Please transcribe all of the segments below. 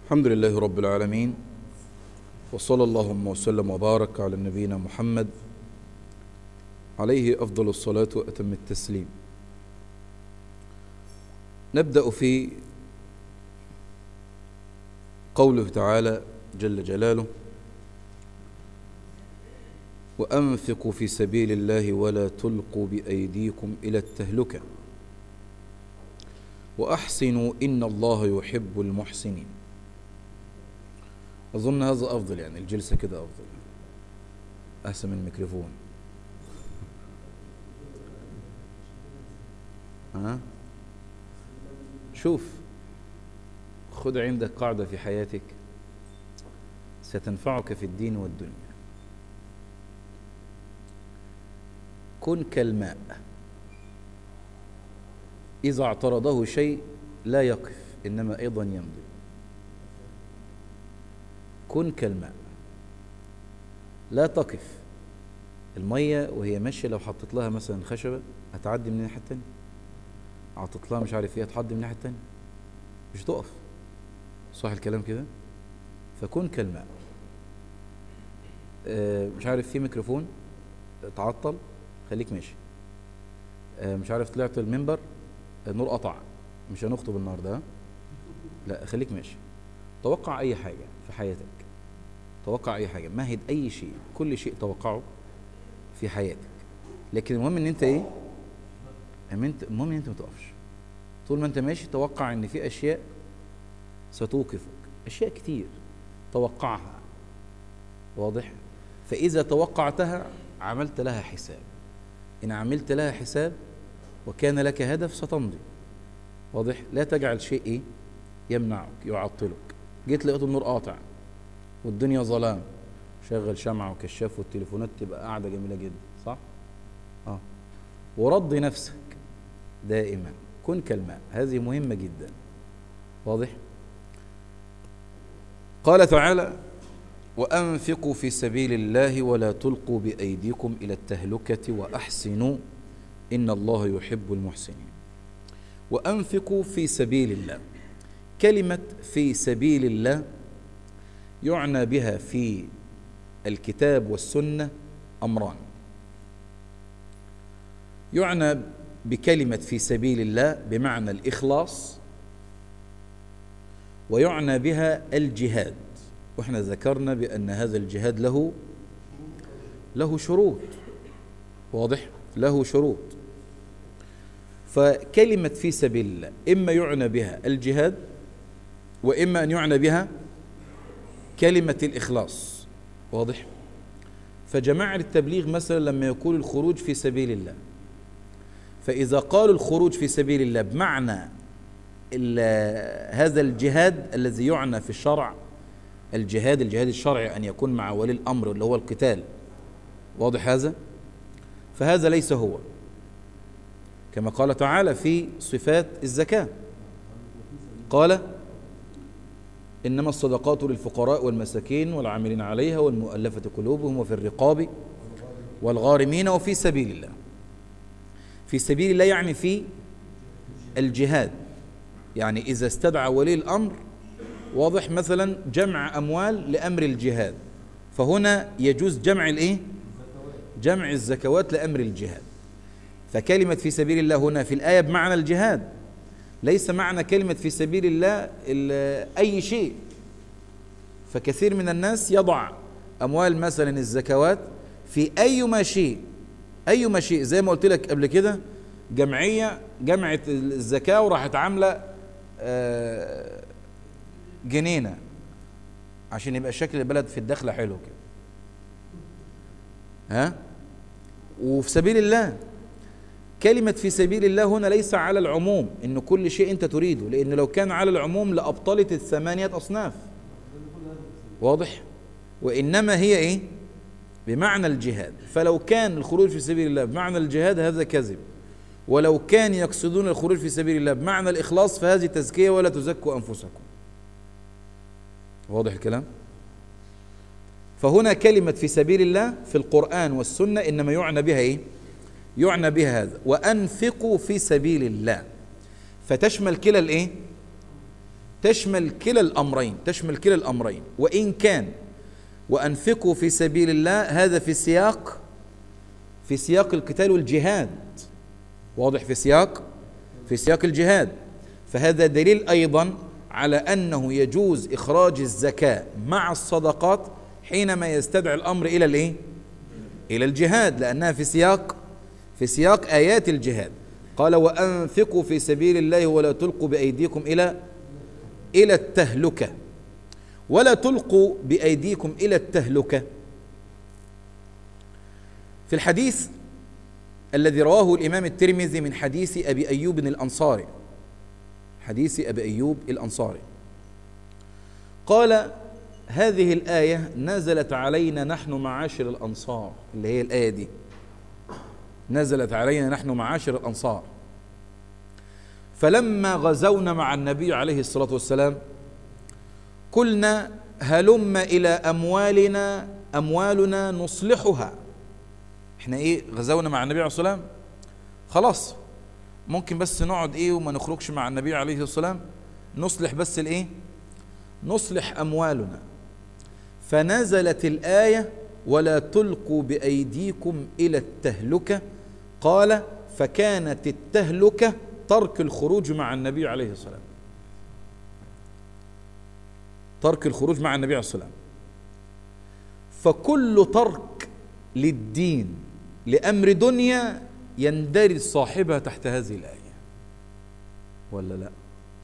الحمد لله رب العالمين وصلى اللهم وسلم وبارك على نبينا محمد عليه أفضل الصلاة وأتم التسليم نبدأ في قوله تعالى جل جلاله وأنفقوا في سبيل الله ولا تلقوا بأيديكم إلى التهلكة وأحسنوا إن الله يحب المحسنين أظن هذا أفضل يعني الجلسة كده أفضل أحسن من الميكروفون ها شوف خذ عندك قاعدة في حياتك ستنفعك في الدين والدنيا كن كالماء إذا اعترضه شيء لا يقف إنما أيضا يمضي كن كالماء لا تقف المية وهي ماشية لو حطيت لها مثلا خشبة هتعدي من الناحية التانية عطت لها مش عارف ايه هتعدي من الناحية التانية مش هتقف صح الكلام كده فكن كالماء آه مش عارف في ميكروفون تعطل خليك ماشي آه مش عارف طلعت المنبر النور قطع مش هنخطب النهارده لا خليك ماشي توقع اي حاجه في حياتك توقع اي حاجه مهد اي شيء كل شيء توقعه في حياتك لكن المهم ان انت ايه المهم ان انت ما تقفش طول ما انت ماشي توقع ان في اشياء ستوقفك اشياء كتير توقعها واضح فاذا توقعتها عملت لها حساب ان عملت لها حساب وكان لك هدف ستمضي واضح لا تجعل شيء ايه يمنعك يعطلك جيت لقيت النور قاطع والدنيا ظلام شغل شمعة وكشاف والتليفونات تبقى قاعدة جميلة جدا صح؟ اه ورض نفسك دائما كن كالماء هذه مهمة جدا واضح؟ قال تعالى وأنفقوا في سبيل الله ولا تلقوا بأيديكم إلى التهلكة وأحسنوا إن الله يحب المحسنين وأنفقوا في سبيل الله كلمة في سبيل الله يعنى بها في الكتاب والسنة أمران يعنى بكلمة في سبيل الله بمعنى الإخلاص ويعنى بها الجهاد واحنا ذكرنا بأن هذا الجهاد له له شروط واضح له شروط فكلمة في سبيل الله إما يعنى بها الجهاد وإما أن يعنى بها كلمة الإخلاص واضح فجماعة التبليغ مثلا لما يقول الخروج في سبيل الله فإذا قالوا الخروج في سبيل الله بمعنى هذا الجهاد الذي يعنى في الشرع الجهاد الجهاد الشرعي أن يكون مع ولي الأمر اللي هو القتال واضح هذا فهذا ليس هو كما قال تعالى في صفات الزكاة قال إنما الصدقات للفقراء والمساكين والعاملين عليها والمؤلفة قلوبهم وفي الرقاب والغارمين وفي سبيل الله في سبيل الله يعني في الجهاد يعني إذا استدعى ولي الأمر واضح مثلا جمع أموال لأمر الجهاد فهنا يجوز جمع الإيه؟ جمع الزكوات لأمر الجهاد فكلمة في سبيل الله هنا في الآية بمعنى الجهاد ليس معنى كلمة في سبيل الله أي شيء فكثير من الناس يضع أموال مثلا الزكوات في أيما شيء أيما شيء زي ما قلت لك قبل كده جمعية جمعت الزكاة وراحت عاملة جنينة عشان يبقى شكل البلد في الدخلة حلو كده ها وفي سبيل الله كلمة في سبيل الله هنا ليس على العموم إن كل شيء أنت تريده لأن لو كان على العموم لأبطلت الثمانية أصناف واضح وإنما هي إيه بمعنى الجهاد فلو كان الخروج في سبيل الله بمعنى الجهاد هذا كذب ولو كان يقصدون الخروج في سبيل الله بمعنى الإخلاص فهذه تزكية ولا تزكوا أنفسكم واضح الكلام فهنا كلمة في سبيل الله في القرآن والسنة إنما يعنى بها إيه يعنى بها هذا وأنفقوا في سبيل الله فتشمل كلا الإيه تشمل كلا الأمرين تشمل كلا الأمرين وإن كان وأنفقوا في سبيل الله هذا في سياق في سياق القتال والجهاد واضح في سياق في سياق الجهاد فهذا دليل أيضا على أنه يجوز إخراج الزكاة مع الصدقات حينما يستدعي الأمر إلى الإيه؟ إلى الجهاد لأنها في سياق في سياق آيات الجهاد قال وأنفقوا في سبيل الله ولا تلقوا بأيديكم إلى إلى التهلكة ولا تلقوا بأيديكم إلى التهلكة في الحديث الذي رواه الإمام الترمذي من حديث أبي أيوب الأنصاري حديث أبي أيوب الأنصاري قال هذه الآية نزلت علينا نحن معاشر الأنصار اللي هي الآية دي نزلت علينا نحن معاشر الأنصار فلما غزونا مع النبي عليه الصلاة والسلام قلنا هلم إلى أموالنا أموالنا نصلحها احنا ايه غزونا مع النبي عليه الصلاة والسلام خلاص ممكن بس نقعد ايه وما نخرجش مع النبي عليه الصلاة والسلام نصلح بس الايه نصلح أموالنا فنزلت الآية ولا تلقوا بأيديكم إلى التهلكة قال فكانت التهلكة ترك الخروج مع النبي عليه الصلاة والسلام ترك الخروج مع النبي عليه الصلاة والسلام فكل ترك للدين لأمر دنيا يندرج صاحبها تحت هذه الآية ولا لا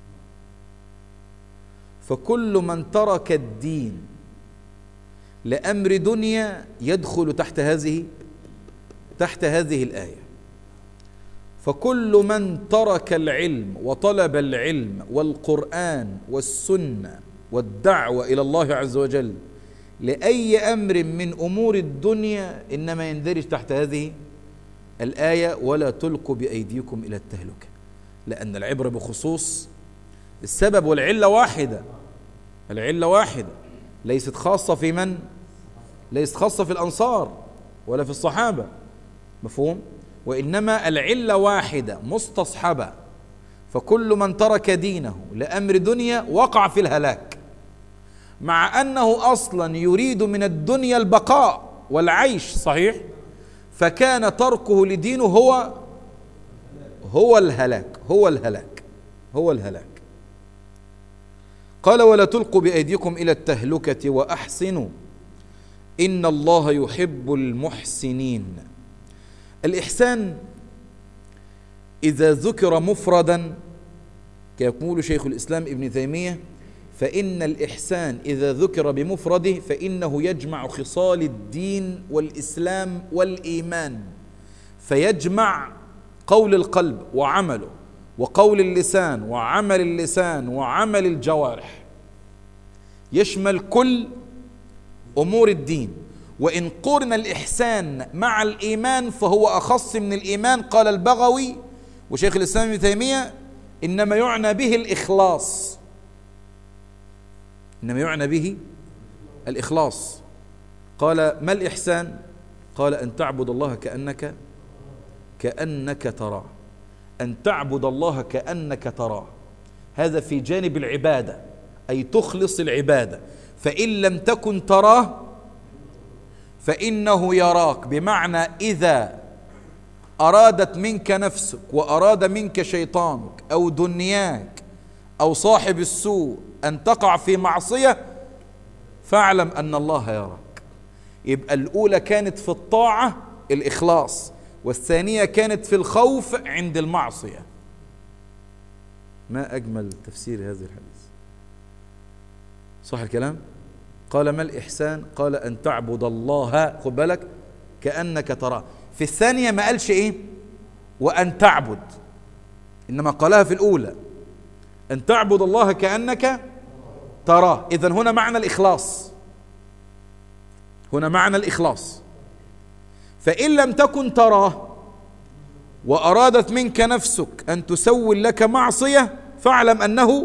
فكل من ترك الدين لأمر دنيا يدخل تحت هذه تحت هذه الآية فكل من ترك العلم وطلب العلم والقرآن والسنة والدعوة إلى الله عز وجل لأي أمر من أمور الدنيا إنما يندرج تحت هذه الآية ولا تلقوا بأيديكم إلى التهلكة لأن العبرة بخصوص السبب والعلة واحدة العلة واحدة ليست خاصة في من؟ ليست خاصة في الأنصار ولا في الصحابة مفهوم؟ وإنما العلة واحدة مستصحبة فكل من ترك دينه لأمر دنيا وقع في الهلاك مع أنه أصلا يريد من الدنيا البقاء والعيش صحيح فكان تركه لدينه هو هو الهلاك هو الهلاك هو الهلاك قال ولا تلقوا بأيديكم إلى التهلكة وأحسنوا إن الله يحب المحسنين الإحسان إذا ذكر مفردا كيقول شيخ الإسلام ابن تيمية فإن الإحسان إذا ذكر بمفرده فإنه يجمع خصال الدين والإسلام والإيمان فيجمع قول القلب وعمله وقول اللسان وعمل اللسان وعمل الجوارح يشمل كل امور الدين وان قرن الاحسان مع الايمان فهو اخص من الايمان قال البغوي وشيخ الاسلام ابن تيميه انما يعنى به الاخلاص انما يعنى به الاخلاص قال ما الاحسان قال ان تعبد الله كانك كانك تراه أن تعبد الله كأنك تراه هذا في جانب العبادة أي تخلص العبادة فإن لم تكن تراه فإنه يراك بمعنى إذا أرادت منك نفسك وأراد منك شيطانك أو دنياك أو صاحب السوء أن تقع في معصية فاعلم أن الله يراك يبقى الأولى كانت في الطاعة الإخلاص والثانية كانت في الخوف عند المعصية ما أجمل تفسير هذا الحديث صح الكلام قال ما الإحسان قال أن تعبد الله خد بالك كأنك تراه في الثانية ما قالش إيه وأن تعبد إنما قالها في الأولى أن تعبد الله كأنك تراه إذا هنا معنى الإخلاص هنا معنى الإخلاص فإن لم تكن تراه وأرادت منك نفسك أن تسول لك معصية فاعلم أنه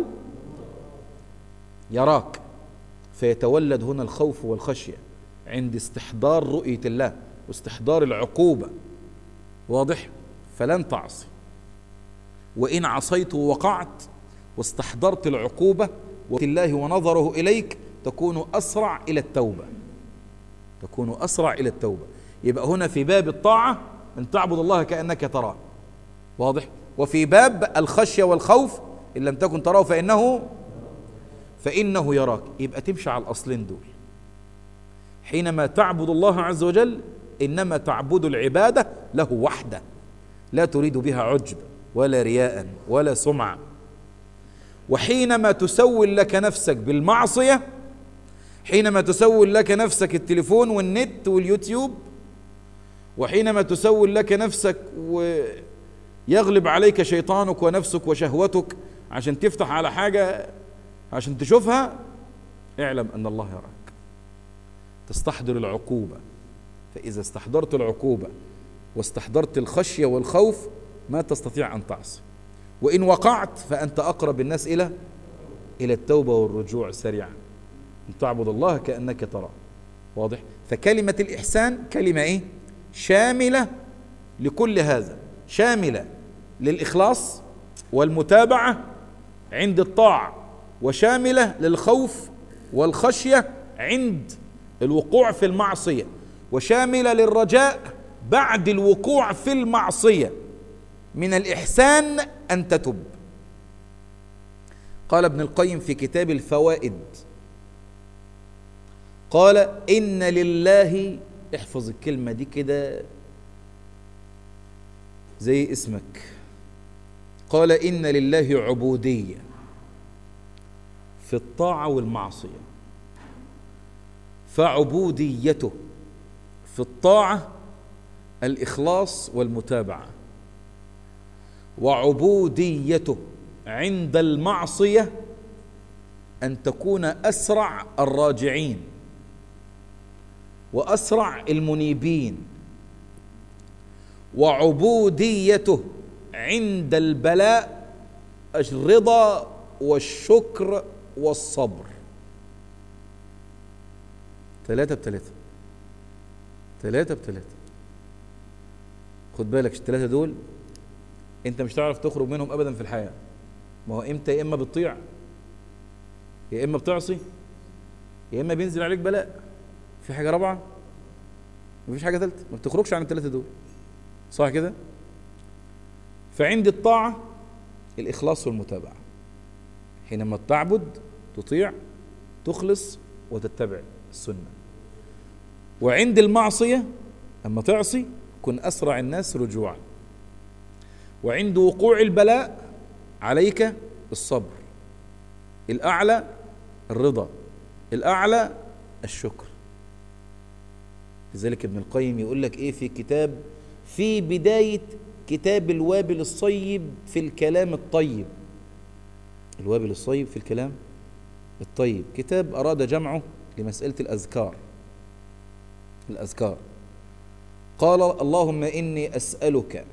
يراك فيتولد هنا الخوف والخشية عند استحضار رؤية الله واستحضار العقوبة واضح فلن تعصي وإن عصيت ووقعت واستحضرت العقوبة الله ونظره إليك تكون أسرع إلى التوبة تكون أسرع إلى التوبة يبقى هنا في باب الطاعة أن تعبد الله كأنك تراه واضح وفي باب الخشية والخوف إن لم تكن تراه فإنه فإنه يراك يبقى تمشي على الأصلين دول حينما تعبد الله عز وجل إنما تعبد العبادة له وحده لا تريد بها عجب ولا رياء ولا سمعة وحينما تسول لك نفسك بالمعصية حينما تسول لك نفسك التليفون والنت واليوتيوب وحينما تسول لك نفسك ويغلب عليك شيطانك ونفسك وشهوتك عشان تفتح على حاجة عشان تشوفها اعلم أن الله يراك تستحضر العقوبة فإذا استحضرت العقوبة واستحضرت الخشية والخوف ما تستطيع أن تعصي وإن وقعت فأنت أقرب الناس إلى إلى التوبة والرجوع سريعا أن تعبد الله كأنك ترى واضح فكلمة الإحسان كلمة إيه شاملة لكل هذا شاملة للإخلاص والمتابعة عند الطاعة وشاملة للخوف والخشية عند الوقوع في المعصية وشاملة للرجاء بعد الوقوع في المعصية من الإحسان أن تتب قال ابن القيم في كتاب الفوائد قال إن لله احفظ الكلمة دي كده زي اسمك قال إن لله عبودية في الطاعة والمعصية فعبوديته في الطاعة الإخلاص والمتابعة وعبوديته عند المعصية أن تكون أسرع الراجعين وأسرع المنيبين وعبوديته عند البلاء الرضا والشكر والصبر ثلاثة بثلاثة ثلاثة بثلاثة خد بالك الثلاثة دول انت مش هتعرف تخرج منهم ابدا في الحياة ما هو امتى يا اما بتطيع يا اما بتعصي يا اما بينزل عليك بلاء في حاجة رابعة مفيش حاجة ثالثة ما بتخرجش عن الثلاثة دول صح كده فعند الطاعة الإخلاص والمتابعة حينما تعبد تطيع تخلص وتتبع السنة وعند المعصية لما تعصي كن أسرع الناس رجوعا وعند وقوع البلاء عليك الصبر الأعلى الرضا الأعلى الشكر لذلك ابن القيم يقول لك إيه في كتاب في بداية كتاب الوابل الصيب في الكلام الطيب الوابل الصيب في الكلام الطيب كتاب أراد جمعه لمسألة الأذكار الأذكار قال اللهم إني أسألك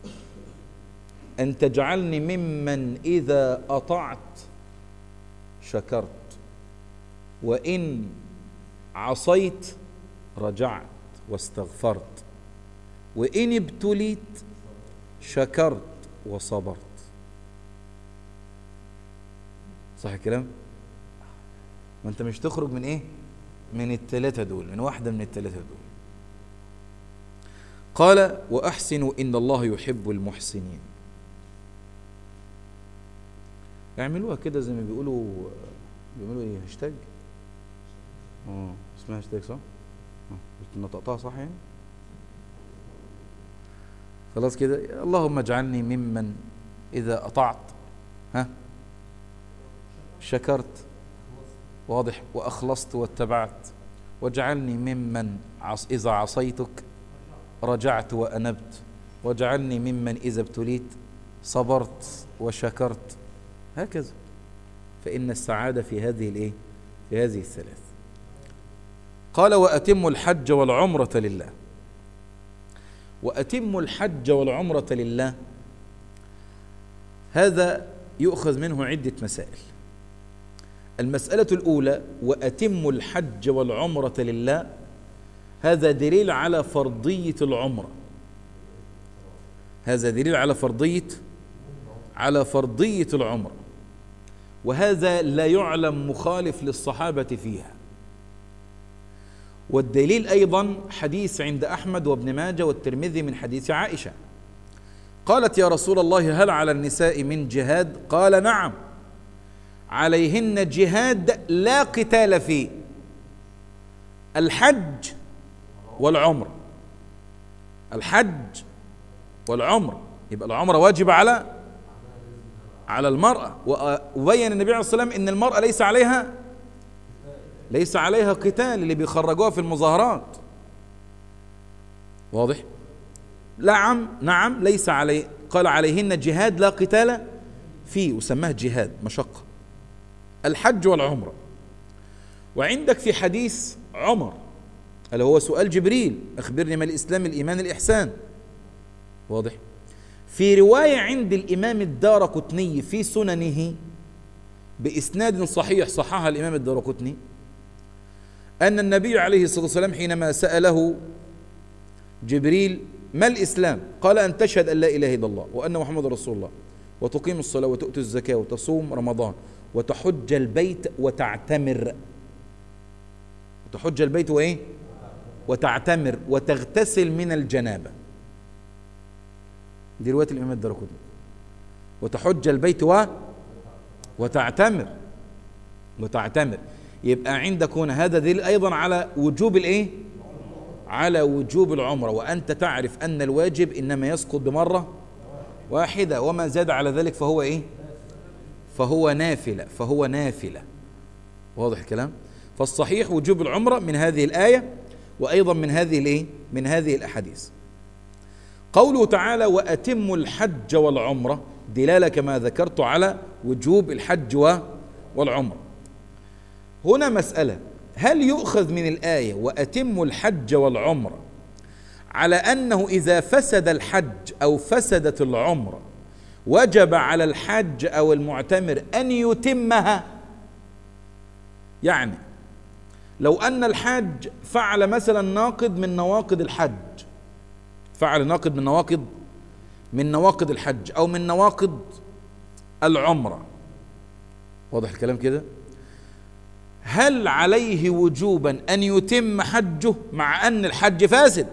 أن تجعلني ممن إذا أطعت شكرت وإن عصيت رجعت واستغفرت وإن ابتليت شكرت وصبرت صح الكلام ما انت مش تخرج من ايه من الثلاثة دول من واحدة من الثلاثة دول قال وأحسنوا إن الله يحب المحسنين اعملوها كده زي ما بيقولوا بيعملوا ايه هاشتاج اه اسمها هاشتاج صح اه نطقتها صح يعني خلاص كده اللهم اجعلني ممن اذا اطعت ها شكرت واضح واخلصت واتبعت واجعلني ممن عص اذا عصيتك رجعت وانبت واجعلني ممن اذا ابتليت صبرت وشكرت هكذا فإن السعادة في هذه الإيه؟ في هذه الثلاث قال وأتم الحج والعمرة لله وأتم الحج والعمرة لله هذا يؤخذ منه عدة مسائل المسألة الأولى وأتم الحج والعمرة لله هذا دليل على فرضية العمرة هذا دليل على فرضية على فرضية العمرة وهذا لا يعلم مخالف للصحابة فيها والدليل أيضا حديث عند أحمد وابن ماجه والترمذي من حديث عائشة قالت يا رسول الله هل على النساء من جهاد قال نعم عليهن جهاد لا قتال فيه الحج والعمر الحج والعمر يبقى العمرة واجبة على على المرأة وبين النبي عليه الصلاة والسلام ان المرأة ليس عليها ليس عليها قتال اللي بيخرجوها في المظاهرات واضح نعم نعم ليس علي قال عليهن جهاد لا قتال فيه وسماه جهاد مشقة الحج والعمرة وعندك في حديث عمر اللي هو سؤال جبريل أخبرني ما الإسلام الإيمان الإحسان واضح في رواية عند الإمام الدار قطني في سننه بإسناد صحيح صححها الإمام الدار قطني أن النبي عليه الصلاة والسلام حينما سأله جبريل ما الإسلام قال أن تشهد أن لا إله إلا الله وأن محمد رسول الله وتقيم الصلاة وتؤتي الزكاة وتصوم رمضان وتحج البيت وتعتمر وتحج البيت وإيه وتعتمر وتغتسل من الجنابة دي رواية الإمام الدرقطني وتحج البيت و وتعتمر وتعتمر يبقى عندك هنا هذا دليل أيضا على وجوب الإيه على وجوب العمرة وأنت تعرف أن الواجب إنما يسقط بمرة واحدة وما زاد على ذلك فهو إيه فهو نافلة فهو نافلة واضح الكلام فالصحيح وجوب العمرة من هذه الآية وأيضا من هذه الإيه من هذه الأحاديث قوله تعالى وأتم الحج والعمرة دلالة كما ذكرت على وجوب الحج والعمرة هنا مسألة هل يؤخذ من الآية وأتم الحج والعمرة على أنه إذا فسد الحج أو فسدت العمرة وجب على الحج أو المعتمر أن يتمها يعني لو أن الحاج فعل مثلا ناقض من نواقض الحج فعل ناقض من نواقض من نواقض الحج أو من نواقض العمرة واضح الكلام كده هل عليه وجوبا أن يتم حجه مع أن الحج فاسد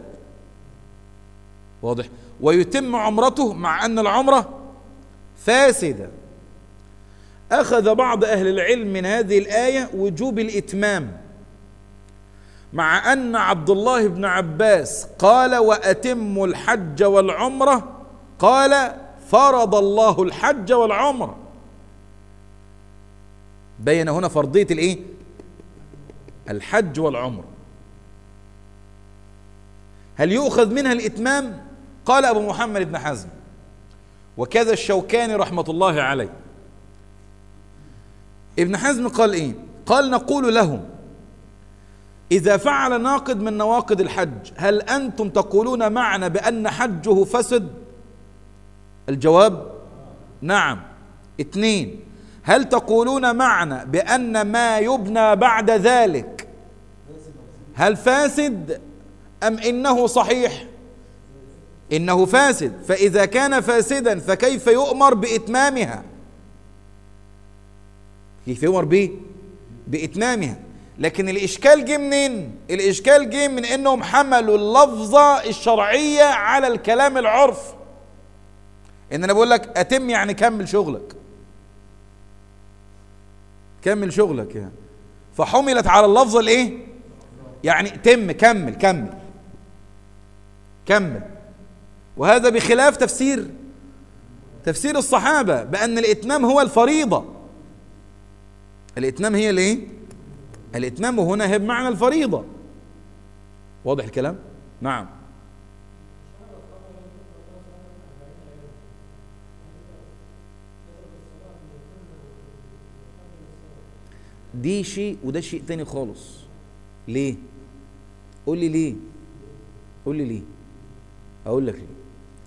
واضح ويتم عمرته مع أن العمرة فاسدة أخذ بعض أهل العلم من هذه الآية وجوب الإتمام مع أن عبد الله بن عباس قال وأتم الحج والعمرة قال فرض الله الحج والعمرة بين هنا فرضية الإيه الحج والعمرة هل يؤخذ منها الإتمام قال أبو محمد بن حزم وكذا الشوكاني رحمة الله عليه ابن حزم قال إيه قال نقول لهم إذا فعل ناقد من نواقض الحج هل أنتم تقولون معنا بأن حجه فسد الجواب نعم اثنين هل تقولون معنا بأن ما يبنى بعد ذلك هل فاسد أم إنه صحيح إنه فاسد فإذا كان فاسدا فكيف يؤمر بإتمامها كيف يؤمر به بإتمامها لكن الإشكال جه منين الإشكال جه من إنهم حملوا اللفظة الشرعية على الكلام العرف إن أنا بقول لك أتم يعني كمل شغلك كمل شغلك يعني فحملت على اللفظة الإيه يعني تم كمل كمل كمل وهذا بخلاف تفسير تفسير الصحابة بأن الإتمام هو الفريضة الإتمام هي الايه الإتمام هنا هي بمعنى الفريضة واضح الكلام نعم دي شيء وده شيء تاني خالص ليه قول لي ليه قول لي ليه اقول لك ليه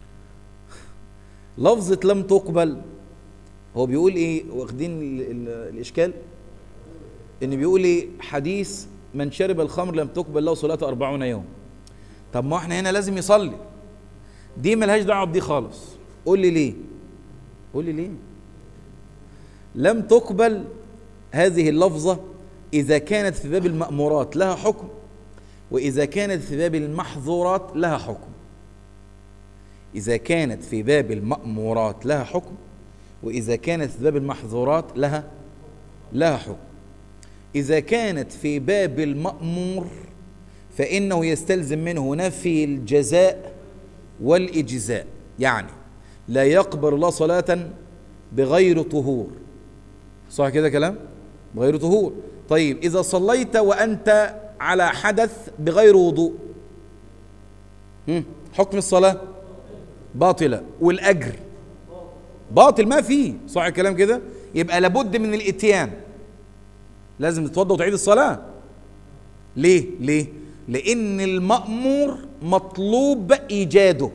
لفظة لم تقبل هو بيقول ايه واخدين ال ال الاشكال ان بيقول ايه حديث من شرب الخمر لم تقبل له صلاته أربعون يوم طب ما احنا هنا لازم يصلي دي ملهاش دعوه بدي خالص قول لي ليه قول لي ليه لم تقبل هذه اللفظة إذا كانت في باب المأمورات لها حكم وإذا كانت في باب المحظورات لها حكم إذا كانت في باب المأمورات لها حكم وإذا كانت في باب المحظورات لها لها حكم إذا كانت في باب المأمور فإنه يستلزم منه نفي الجزاء والإجزاء يعني لا يقبل الله صلاة بغير طهور صح كده كلام بغير طهور طيب إذا صليت وأنت على حدث بغير وضوء هم، حكم الصلاة باطلة والأجر باطل ما فيه صح الكلام كده يبقى لابد من الاتيان لازم تتوضا وتعيد الصلاة ليه ليه لأن المأمور مطلوب إيجاده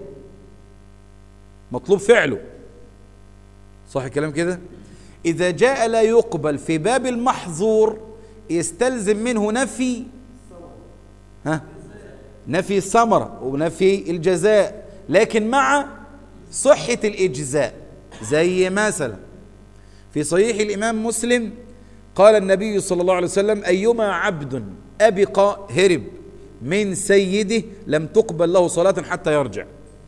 مطلوب فعله صح الكلام كده إذا جاء لا يقبل في باب المحظور يستلزم منه نفي ها نفي الثمرة ونفي الجزاء لكن مع صحة الإجزاء زي مثلا في صحيح الإمام مسلم قال النبي صلى الله عليه وسلم أيما عبد أبق هرب من سيده لم تقبل له صلاة حتى يرجع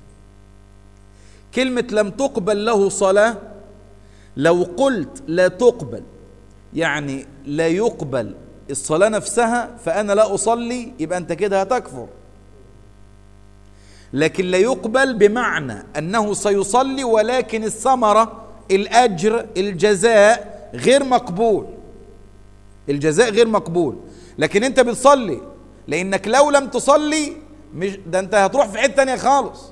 كلمة لم تقبل له صلاة لو قلت لا تقبل يعني لا يقبل الصلاة نفسها فأنا لا أصلي يبقى أنت كده هتكفر لكن لا يقبل بمعنى أنه سيصلي ولكن الثمرة الأجر الجزاء غير مقبول الجزاء غير مقبول لكن أنت بتصلي لأنك لو لم تصلي مش ده أنت هتروح في حتة تانية خالص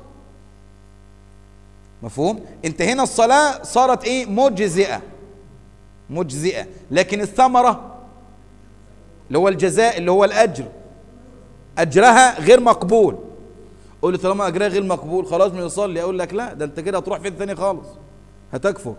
مفهوم انت هنا الصلاة صارت ايه مجزئة مجزئة لكن الثمرة اللي هو الجزاء اللي هو الأجر أجرها غير مقبول قول لي طالما أجرها غير مقبول خلاص مش يصلي أقول لك لا ده أنت كده هتروح في ثاني خالص هتكفر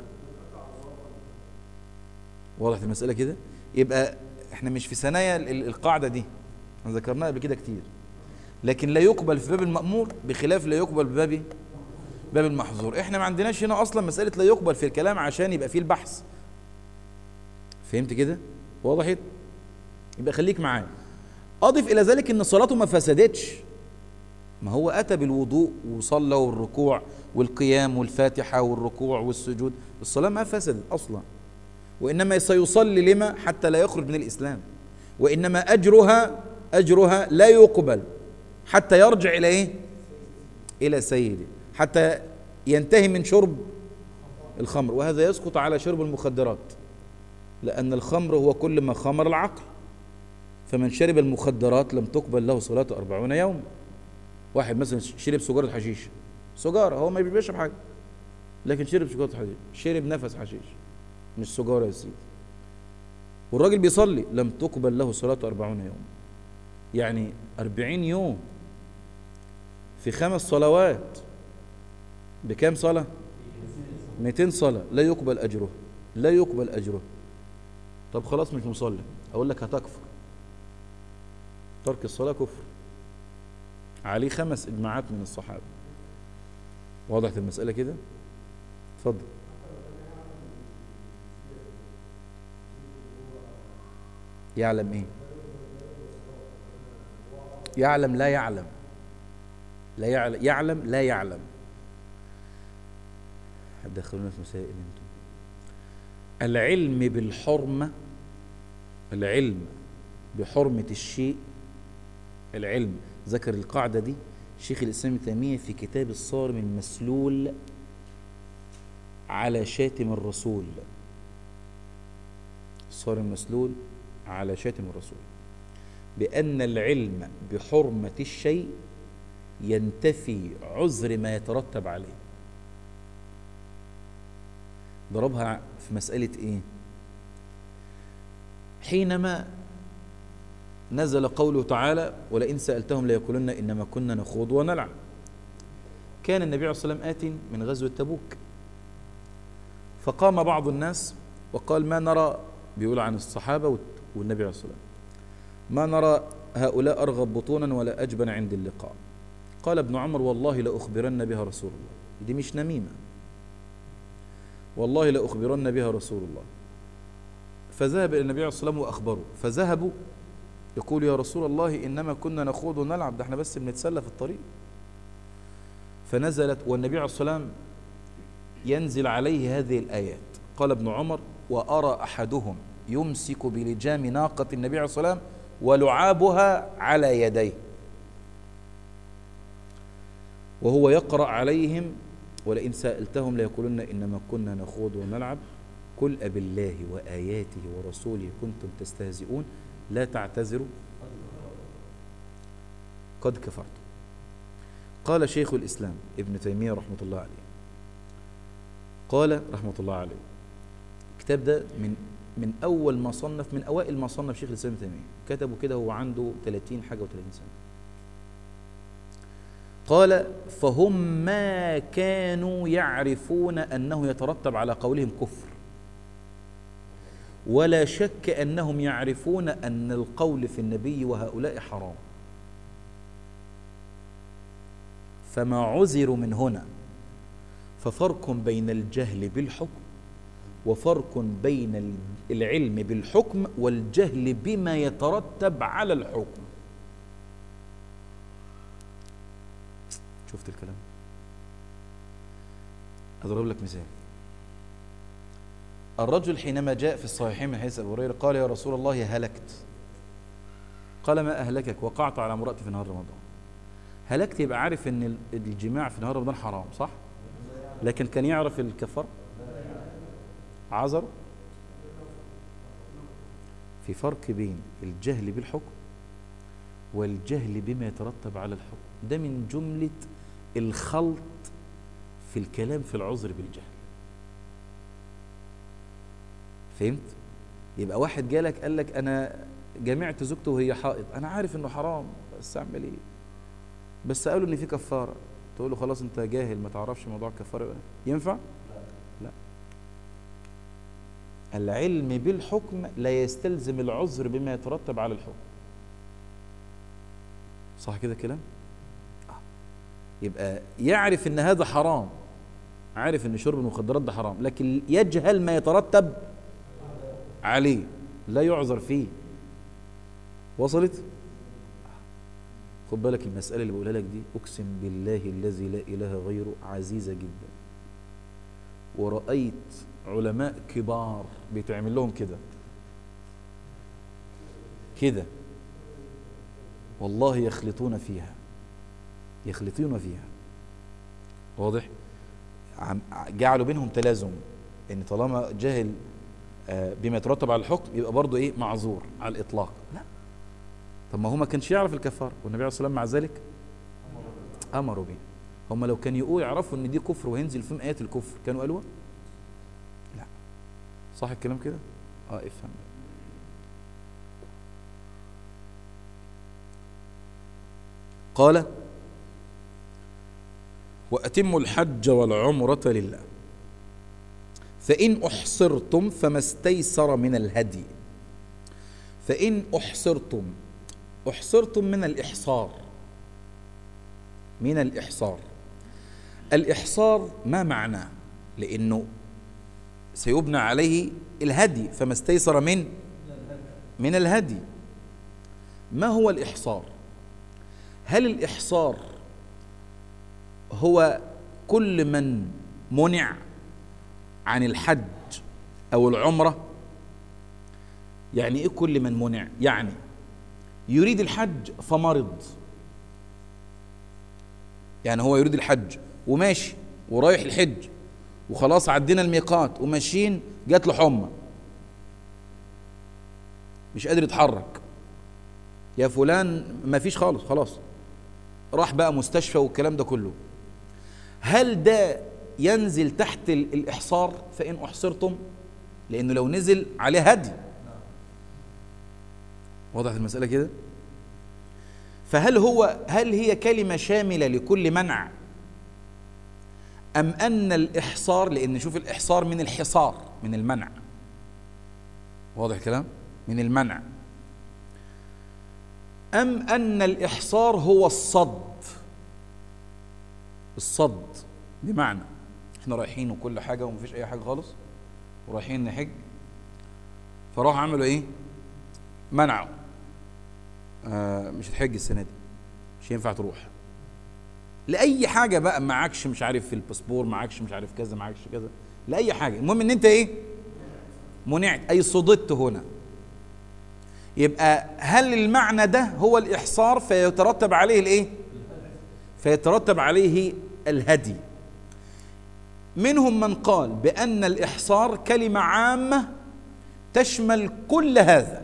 واضح المسألة كده يبقى احنا مش في ثنايا ال- القاعدة دي احنا ذكرناها قبل كده كتير لكن لا يقبل في باب المأمور بخلاف لا يقبل في باب باب المحظور احنا ما عندناش هنا اصلا مسألة لا يقبل في الكلام عشان يبقى فيه البحث فهمت كده وضحت يبقى خليك معايا اضف الى ذلك ان صلاته ما فسدتش ما هو اتى بالوضوء وصلى والركوع والقيام والفاتحه والركوع والسجود الصلاه ما فسدت اصلا وانما سيصلي لما حتى لا يخرج من الاسلام وانما اجرها اجرها لا يقبل حتى يرجع الى ايه الى سيده حتى ينتهي من شرب الخمر وهذا يسقط على شرب المخدرات لأن الخمر هو كل ما خمر العقل فمن شرب المخدرات لم تقبل له صلاة أربعون يوم واحد مثلا شرب سجارة حشيش سجارة هو ما بيشرب حاجة لكن شرب سجارة حشيش شرب نفس حشيش مش سجارة يا سيدي والراجل بيصلي لم تقبل له صلاة أربعون يوم يعني أربعين يوم في خمس صلوات بكام صلاة 200 صلاة لا يقبل أجره لا يقبل أجره طب خلاص مش مصلي أقول لك هتكفر ترك الصلاة كفر عليه خمس إجماعات من الصحابة وضحت المسألة كده اتفضل يعلم ايه يعلم لا يعلم لا يعلم يعلم لا يعلم هتدخلونا في مسائل انتم العلم بالحرمة العلم بحرمة الشيء العلم ذكر القاعدة دي شيخ الإسلام ابن تيمية في كتاب الصارم المسلول على شاتم الرسول الصارم المسلول على شاتم الرسول بأن العلم بحرمة الشيء ينتفي عذر ما يترتب عليه ضربها في مسألة إيه حينما نزل قوله تعالى ولئن سألتهم ليقولن إنما كنا نخوض ونلعب كان النبي عليه الصلاة والسلام آت من غزوة تبوك فقام بعض الناس وقال ما نرى بيقول عن الصحابة والنبي عليه الصلاة والسلام ما نرى هؤلاء أرغب بطونا ولا أجبن عند اللقاء قال ابن عمر والله لأخبرن بها رسول الله دي مش نميمة والله لأخبرن بها رسول الله فذهب إلى النبي عليه الصلاة والسلام وأخبره فذهبوا يقول يا رسول الله إنما كنا نخوض ونلعب ده احنا بس بنتسلى في الطريق فنزلت والنبي عليه الصلاة والسلام ينزل عليه هذه الآيات قال ابن عمر وأرى أحدهم يمسك بلجام ناقة النبي عليه الصلاة والسلام ولعابها على يديه وهو يقرأ عليهم ولئن سألتهم ليقولن إنما كنا نخوض ونلعب قل أبالله وآياته ورسوله كنتم تستهزئون لا تعتذروا قد كفرتم قال شيخ الإسلام ابن تيمية رحمة الله عليه قال رحمة الله عليه الكتاب ده من من أول ما صنف من أوائل ما صنف شيخ الإسلام ابن تيمية كتبه كده هو عنده 30 حاجة و30 سنة قال فهم ما كانوا يعرفون أنه يترتب على قولهم كفر ولا شك أنهم يعرفون أن القول في النبي وهؤلاء حرام فما عذروا من هنا ففرق بين الجهل بالحكم وفرق بين العلم بالحكم والجهل بما يترتب على الحكم شفت الكلام أضرب لك مثال الرجل حينما جاء في الصحيحين من حديث أبو هريرة قال يا رسول الله هلكت قال ما أهلكك وقعت على امرأتي في نهار رمضان هلكت يبقى عارف ان الجماع في نهار رمضان حرام صح لكن كان يعرف الكفار عذر في فرق بين الجهل بالحكم والجهل بما يترتب على الحكم ده من جملة الخلط في الكلام في العذر بالجهل فهمت يبقى واحد جالك قال لك انا جمعت زوجته وهي حائض انا عارف انه حرام بس اعمل ايه بس قالوا ان في كفاره تقول له خلاص انت جاهل ما تعرفش موضوع الكفاره ينفع لا العلم بالحكم لا يستلزم العذر بما يترتب على الحكم صح كده كلام يبقى يعرف ان هذا حرام عارف ان شرب المخدرات ده حرام لكن يجهل ما يترتب عليه لا يعذر فيه وصلت خد بالك المسألة اللي بقولها لك دي أقسم بالله الذي لا إله غيره عزيزة جدا ورأيت علماء كبار بيتعمل لهم كده كده والله يخلطون فيها يخلطون فيها واضح جعلوا بينهم تلازم ان طالما جاهل بما يترتب على الحكم يبقى برضه ايه معذور على الاطلاق لا طب ما هو ما كانش يعرف الكفار والنبي عليه الصلاه والسلام مع ذلك امروا به هم لو كان يقول يعرفوا ان دي كفر وهينزل فيهم ايات الكفر كانوا قالوها لا صح الكلام كده اه افهم قال واتموا الحج والعمره لله فان احصرتم فما استيسر من الهدي فان احصرتم احصرتم من الاحصار من الاحصار الاحصار ما معناه لانه سيبنى عليه الهدي فما استيسر من من الهدي ما هو الاحصار هل الاحصار هو كل من منع عن الحج او العمره يعني ايه كل من منع يعني يريد الحج فمرض يعني هو يريد الحج وماشي ورايح الحج وخلاص عدينا الميقات وماشيين جات له حمى مش قادر يتحرك يا فلان ما فيش خالص خلاص راح بقى مستشفى والكلام ده كله هل ده ينزل تحت الإحصار فإن أحصرتم لأنه لو نزل عليه هدي وضحت المسألة كده فهل هو هل هي كلمة شاملة لكل منع أم أن الإحصار لأن شوف الإحصار من الحصار من المنع واضح الكلام من المنع أم أن الإحصار هو الصد الصد بمعنى احنا رايحين وكل حاجة ومفيش أي حاجة خالص ورايحين نحج فراح عملوا ايه منعوا آه مش هتحج السنه دي مش هينفع تروح لاي حاجه بقى معكش مش عارف في الباسبور معكش مش عارف كذا معكش كذا لاي حاجه المهم ان انت ايه منعت اي صددت هنا يبقى هل المعنى ده هو الاحصار فيترتب عليه الايه فيترتب عليه الهدي منهم من قال بان الاحصار كلمه عامه تشمل كل هذا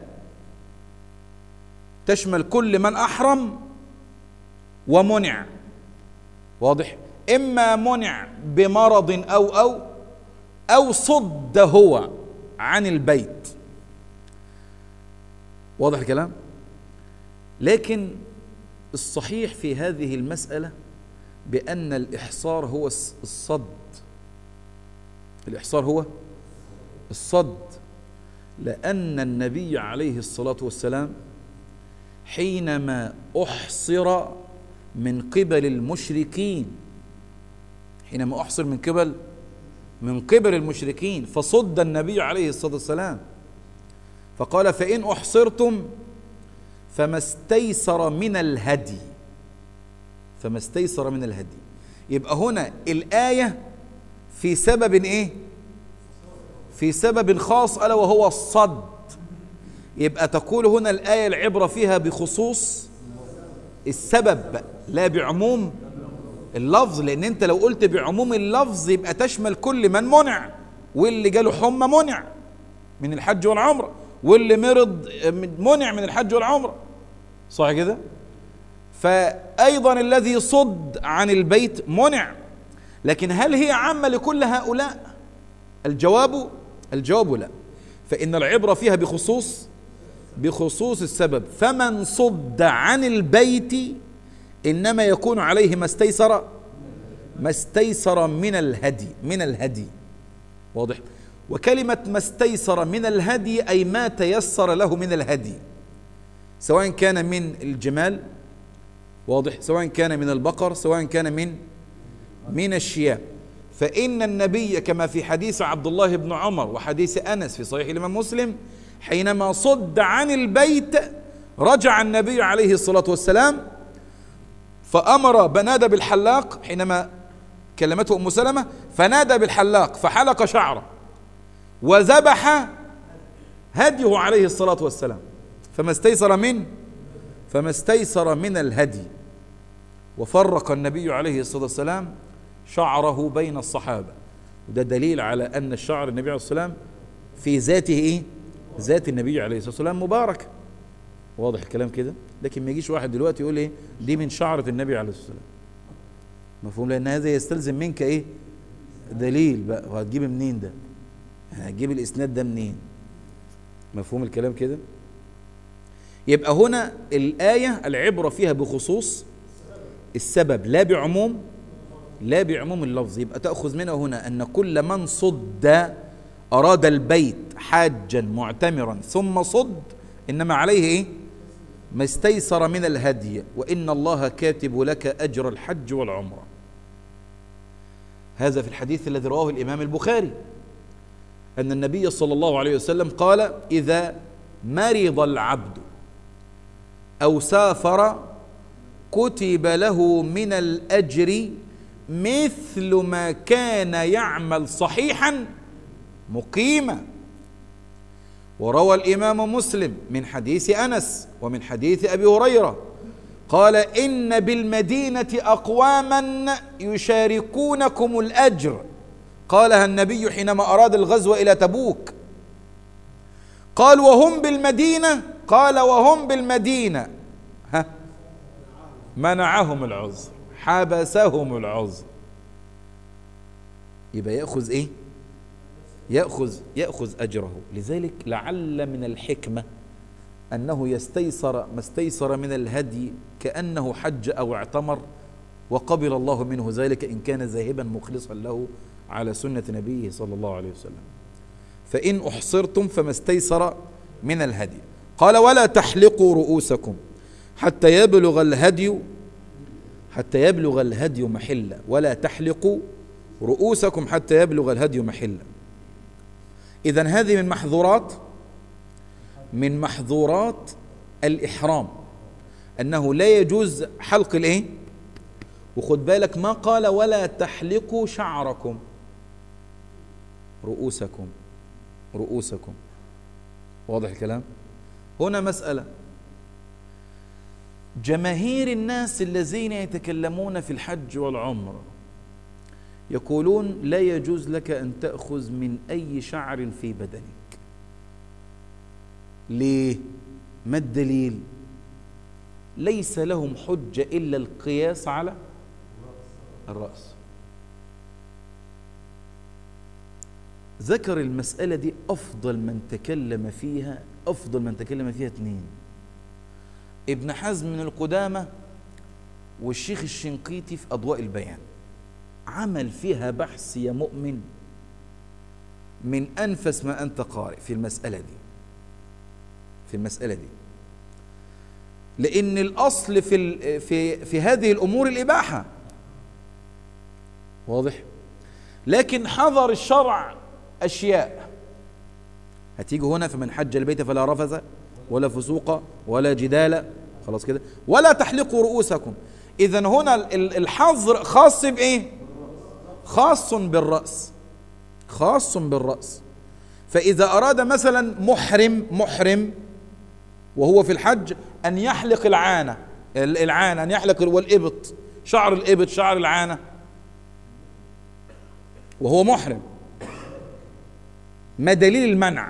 تشمل كل من احرم ومنع واضح اما منع بمرض او او او صد هو عن البيت واضح الكلام لكن الصحيح في هذه المساله بان الاحصار هو الصد الاحصار هو الصد لان النبي عليه الصلاه والسلام حينما احصر من قبل المشركين حينما احصر من قبل من قبل المشركين فصد النبي عليه الصلاه والسلام فقال فان احصرتم فما استيسر من الهدي فما استيسر من الهدي يبقى هنا الايه في سبب ايه في سبب خاص الا وهو الصد يبقى تقول هنا الايه العبره فيها بخصوص السبب لا بعموم اللفظ لان انت لو قلت بعموم اللفظ يبقى تشمل كل من منع واللي جاله حمى منع من الحج والعمره واللي مرض منع من الحج والعمره صح كده فايضا الذي صد عن البيت منع لكن هل هي عامه لكل هؤلاء الجواب الجواب لا فان العبره فيها بخصوص بخصوص السبب فمن صد عن البيت انما يكون عليه ما استيسر ما استيسر من الهدي من الهدي واضح وكلمة ما استيسر من الهدي أي ما تيسر له من الهدي سواء كان من الجمال واضح سواء كان من البقر سواء كان من من الشياه فإن النبي كما في حديث عبد الله بن عمر وحديث أنس في صحيح الإمام مسلم حينما صد عن البيت رجع النبي عليه الصلاة والسلام فأمر بنادى بالحلاق حينما كلمته أم سلمة فنادى بالحلاق فحلق شعره وذبح هديه عليه الصلاة والسلام فما استيسر من فما استيسر من الهدي وفرق النبي عليه الصلاة والسلام شعره بين الصحابة وده دليل على أن الشعر النبي عليه الصلاة والسلام في ذاته إيه؟ ذات النبي عليه الصلاة والسلام مبارك واضح الكلام كده لكن ما يجيش واحد دلوقتي يقول ايه دي من شعرة النبي عليه الصلاة والسلام مفهوم لأن هذا يستلزم منك ايه دليل بقى وهتجيب منين ده يعني هتجيب الإسناد ده منين مفهوم الكلام كده يبقى هنا الآية العبرة فيها بخصوص السبب لا بعموم لا بعموم اللفظ يبقى تأخذ منه هنا أن كل من صد أراد البيت حاجا معتمرا ثم صد إنما عليه إيه؟ ما استيسر من الهدي وإن الله كاتب لك أجر الحج والعمرة هذا في الحديث الذي رواه الإمام البخاري أن النبي صلى الله عليه وسلم قال إذا مرض العبد أو سافر كتب له من الأجر مثل ما كان يعمل صحيحا مقيما وروى الإمام مسلم من حديث أنس ومن حديث أبي هريرة قال إن بالمدينة أقواما يشاركونكم الأجر قالها النبي حينما أراد الغزو إلى تبوك قال وهم بالمدينة قال وهم بالمدينة ها منعهم العذر حبسهم العذر يبقى يأخذ إيه يأخذ يأخذ أجره لذلك لعل من الحكمة أنه يستيسر ما استيسر من الهدي كأنه حج أو اعتمر وقبل الله منه ذلك إن كان ذاهبا مخلصا له على سنة نبيه صلى الله عليه وسلم فإن أحصرتم فما استيسر من الهدي قال ولا تحلقوا رؤوسكم حتى يبلغ الهدي حتى يبلغ الهدي محلا ولا تحلقوا رؤوسكم حتى يبلغ الهدي محلا إذا هذه من محظورات من محظورات الإحرام أنه لا يجوز حلق الإيه وخد بالك ما قال ولا تحلقوا شعركم رؤوسكم رؤوسكم واضح الكلام هنا مسألة جماهير الناس الذين يتكلمون في الحج والعمر يقولون لا يجوز لك أن تأخذ من أي شعر في بدنك ليه؟ ما الدليل؟ ليس لهم حجة إلا القياس على الرأس ذكر المسألة دي أفضل من تكلم فيها أفضل من تكلم فيها اثنين ابن حزم من القدامى والشيخ الشنقيطي في أضواء البيان عمل فيها بحث يا مؤمن من أنفس ما أنت قارئ في المسألة دي في المسألة دي لأن الأصل في في في هذه الأمور الإباحة واضح لكن حظر الشرع أشياء هتيجي هنا فمن حج البيت فلا رفث ولا فسوق ولا جدال خلاص كده ولا تحلقوا رؤوسكم إذا هنا الحظر خاص بإيه خاص بالرأس خاص بالرأس فإذا أراد مثلا محرم محرم وهو في الحج أن يحلق العانة العانة أن يحلق والإبط شعر الإبط شعر العانة وهو محرم ما دليل المنع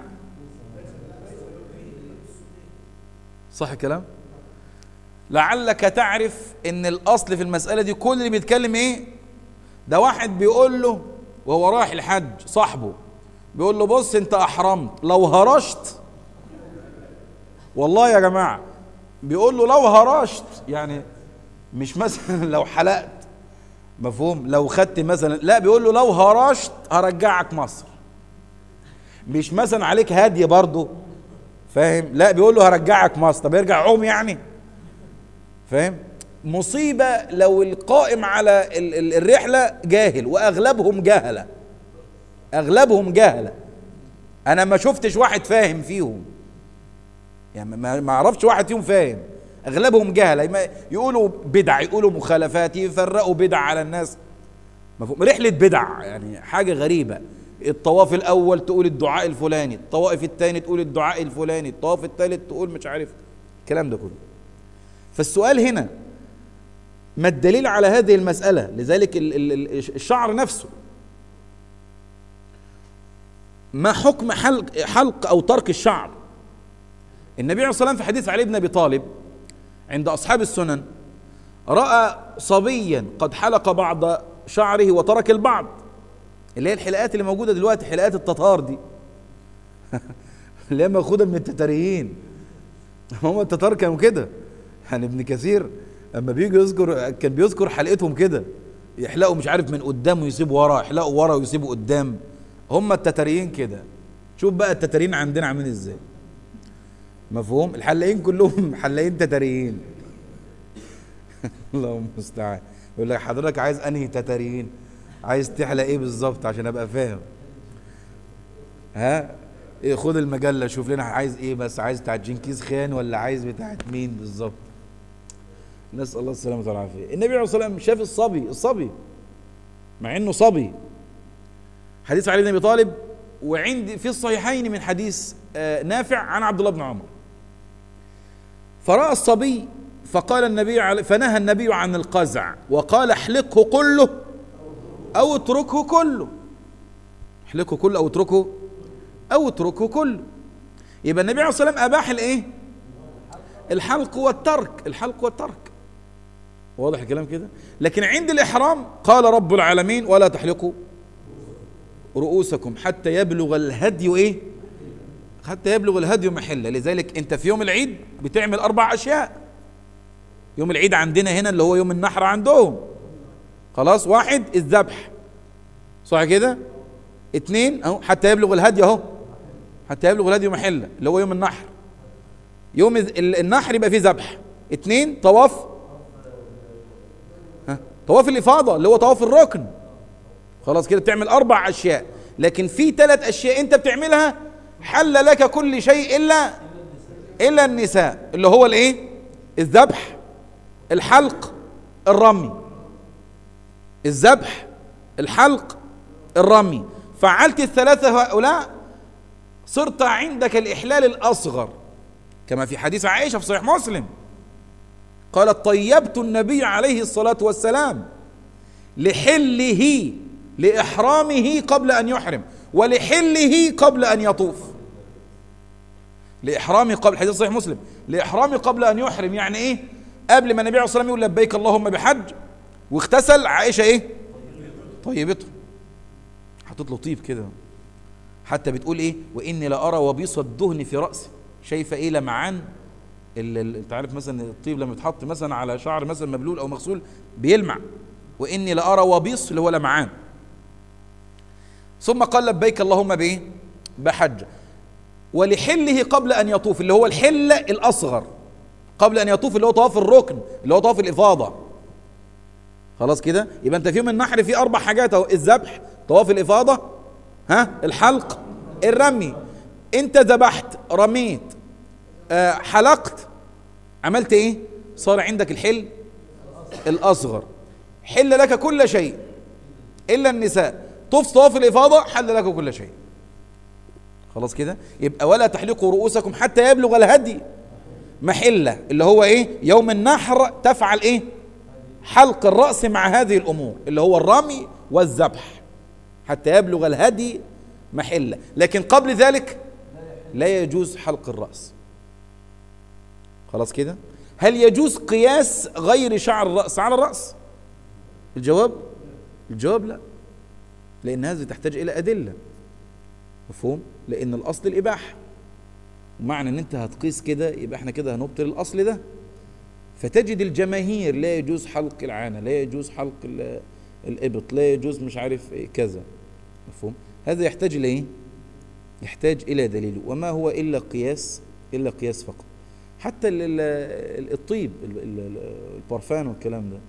صح الكلام لعلك تعرف ان الاصل في المسألة دي كل اللي بيتكلم ايه ده واحد بيقول له وهو رايح الحج صاحبه بيقول له بص انت احرمت لو هرشت والله يا جماعة بيقول له لو هرشت يعني مش مثلا لو حلقت مفهوم لو خدت مثلا لا بيقول له لو هرشت هرجعك مصر مش مثلا عليك هدي برضه فاهم لا بيقول له هرجعك مصر طب يرجع عوم يعني فاهم مصيبة لو القائم على الرحلة جاهل وأغلبهم جهلة أغلبهم جهلة أنا ما شفتش واحد فاهم فيهم يعني ما أعرفش واحد فيهم فاهم أغلبهم جهلة يقولوا بدع يقولوا مخالفات يفرقوا بدع على الناس مفهوم رحلة بدع يعني حاجة غريبة الطواف الأول تقول الدعاء الفلاني الطوائف الثاني تقول الدعاء الفلاني الطواف الثالث تقول مش عارف الكلام ده كله فالسؤال هنا ما الدليل على هذه المسألة لذلك الشعر نفسه ما حكم حلق, حلق أو ترك الشعر النبي عليه الصلاة والسلام في حديث علي بن أبي طالب عند أصحاب السنن رأى صبيا قد حلق بعض شعره وترك البعض اللي هي الحلقات اللي موجودة دلوقتي حلقات التتار دي اللي هي مأخوذة من التتاريين هم التتار كانوا كده يعني ابن كثير اما بيجي يذكر كان بيذكر حلقتهم كده يحلقوا مش عارف من قدام ويسيبوا ورا يحلقوا ورا ويسيبوا قدام هم التتاريين كده شوف بقى التتاريين عندنا عاملين ازاي مفهوم الحلاقين كلهم حلاقين تتاريين اللهم المستعان يقول لك حضرتك عايز انهي تتاريين عايز تحلق ايه بالظبط عشان ابقى فاهم ها إيه خد المجله شوف لنا عايز ايه بس عايز بتاعت جنكيز خان ولا عايز بتاعت مين بالظبط نسال الله السلامه والعافيه النبي عليه الصلاه والسلام شاف الصبي الصبي مع انه صبي حديث علي بن ابي طالب وعندي في الصحيحين من حديث نافع عن عبد الله بن عمر فراى الصبي فقال النبي فنهى النبي عن القزع وقال احلقه كله او اتركه كله احلقه كله او اتركه او اتركه كله يبقى النبي عليه الصلاه والسلام اباح الايه الحلق والترك الحلق والترك واضح الكلام كده لكن عند الاحرام قال رب العالمين ولا تحلقوا رؤوسكم حتى يبلغ الهدي ايه حتى يبلغ الهدي محله لذلك انت في يوم العيد بتعمل اربع اشياء يوم العيد عندنا هنا اللي هو يوم النحر عندهم خلاص واحد الذبح صح كده اتنين اهو حتى يبلغ الهدي اهو حتى يبلغ الهدي محله اللي هو يوم النحر يوم النحر يبقى فيه ذبح اتنين طواف ها طواف الافاضه اللي هو طواف الركن خلاص كده بتعمل اربع اشياء لكن في ثلاث اشياء انت بتعملها حل لك كل شيء الا إلا النساء اللي هو الإيه الذبح الحلق الرمي الذبح الحلق الرمي فعلت الثلاثة هؤلاء صرت عندك الإحلال الأصغر كما في حديث عائشة في صحيح مسلم قالت طيبت النبي عليه الصلاة والسلام لحله لإحرامه قبل أن يحرم ولحله قبل أن يطوف لإحرامه قبل حديث صحيح مسلم لإحرامه قبل أن يحرم يعني إيه قبل ما النبي عليه الصلاة والسلام يقول لبيك اللهم بحج واغتسل عائشة إيه طيبته حطت له طيب كده حتى بتقول ايه واني لارى وبيص الدهن في راسي شايفه ايه لمعان ال- ال- انت عارف مثلا الطيب لما يتحط مثلا على شعر مثلا مبلول او مغسول بيلمع واني لارى وبيص اللي هو لمعان ثم قال لبيك اللهم بايه بحج ولحله قبل ان يطوف اللي هو الحل الاصغر قبل ان يطوف اللي هو طواف الركن اللي هو طواف الافاضه خلاص كده يبقى انت في يوم النحر في اربع حاجات اهو الذبح طواف الافاضه ها الحلق الرمي انت ذبحت رميت آه حلقت عملت ايه صار عندك الحل الاصغر حل لك كل شيء الا النساء طوف طواف الافاضه حل لك كل شيء خلاص كده يبقى ولا تحلقوا رؤوسكم حتى يبلغ الهدي محله اللي هو ايه يوم النحر تفعل ايه حلق الراس مع هذه الامور اللي هو الرمي والذبح حتى يبلغ الهدي محله لكن قبل ذلك لا يجوز حلق الراس خلاص كده هل يجوز قياس غير شعر الراس على الراس الجواب الجواب لا لان هذه تحتاج الى ادله مفهوم لان الاصل الاباحه ومعنى ان انت هتقيس كده يبقى احنا كده هنبطل الاصل ده فتجد الجماهير لا يجوز حلق العانه لا يجوز حلق ال- الابط لا يجوز مش عارف إيه كذا مفهوم هذا يحتاج الى ايه يحتاج الى دليل وما هو الا قياس الا قياس فقط حتى ال- ال- الطيب ال- ال- البرفان والكلام ده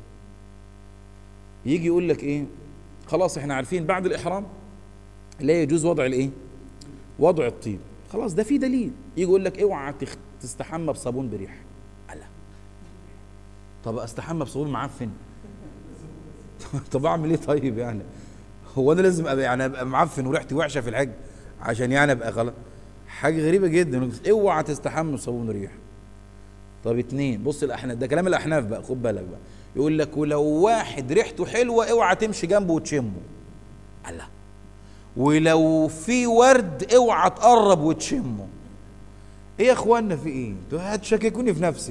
يجي يقول لك ايه خلاص احنا عارفين بعد الاحرام لا يجوز وضع الايه وضع الطيب خلاص ده في دليل يجي يقول لك اوعى تخ- تستحمى بصابون بريح لا طب استحمى بصابون معفن طب اعمل ايه طيب يعني هو انا لازم ابقى يعني ابقى معفن وريحتي وحشه في الحج عشان يعني ابقى غلط حاجه غريبه جدا اوعى تستحمى بصابون ريح طب اتنين بص الاحناف ده كلام الاحناف بقى خد بالك بقى يقول لك ولو واحد ريحته حلوه اوعى تمشي جنبه وتشمه الله ولو في ورد اوعى تقرب وتشمه ايه يا اخوانا في ايه انتوا هتشككوني في نفسي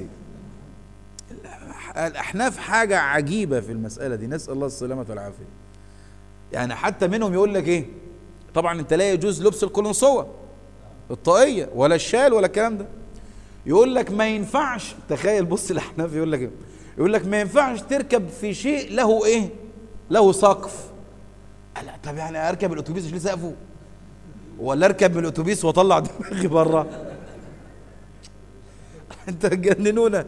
الاحناف حاجه عجيبه في المساله دي نسال الله السلامه والعافيه يعني حتى منهم يقول لك ايه طبعا انت لا يجوز لبس القلنسوه الطاقيه ولا الشال ولا الكلام ده يقول لك ما ينفعش تخيل بص الاحناف يقول لك إيه؟ يقول لك ما ينفعش تركب في شيء له ايه له سقف لا طب يعني اركب الاتوبيس اشيل سقفه ولا اركب من الاتوبيس واطلع دماغي بره انت تجننونا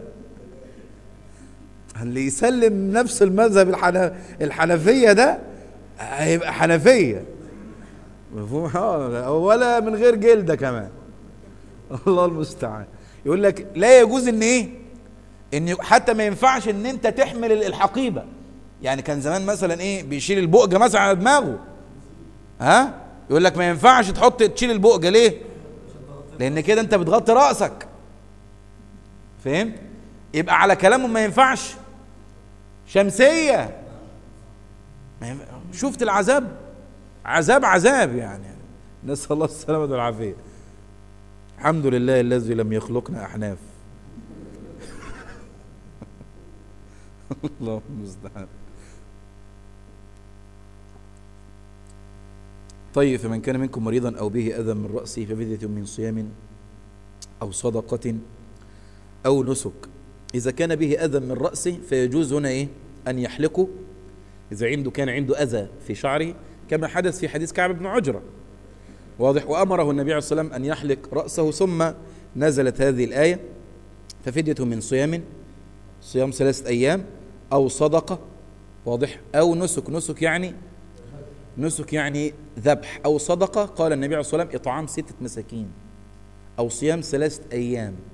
اللي يسلم نفس المذهب الحنا- الحنفيه ده هيبقى حنفيه مفهوم آه، ولا من غير جلده كمان الله المستعان يقول لك لا يجوز ان ايه ان حتى ما ينفعش ان انت تحمل الحقيبه يعني كان زمان مثلا ايه بيشيل البؤجه مثلا على دماغه ها يقول لك ما ينفعش تحط تشيل البؤجه ليه لان كده انت بتغطي راسك فهمت يبقى على كلامه ما ينفعش شمسيه ما ينفع. شفت العذاب عذاب عذاب يعني نسال الله السلامه والعافيه الحمد لله الذي لم يخلقنا احناف الله المستعان طيب فمن كان منكم مريضا او به اذى من راسه ففدية من صيام او صدقة او نسك اذا كان به اذى من راسه فيجوز هنا ايه ان يحلقه اذا عنده كان عنده اذى في شعره كما حدث في حديث كعب بن عجرة واضح وامره النبي عليه الصلاه والسلام ان يحلق راسه ثم نزلت هذه الايه ففدية من صيام صيام ثلاثة أيام أو صدقة واضح أو نسك نسك يعني نسك يعني ذبح أو صدقة قال النبي عليه الصلاة والسلام إطعام ستة مساكين أو صيام ثلاثة أيام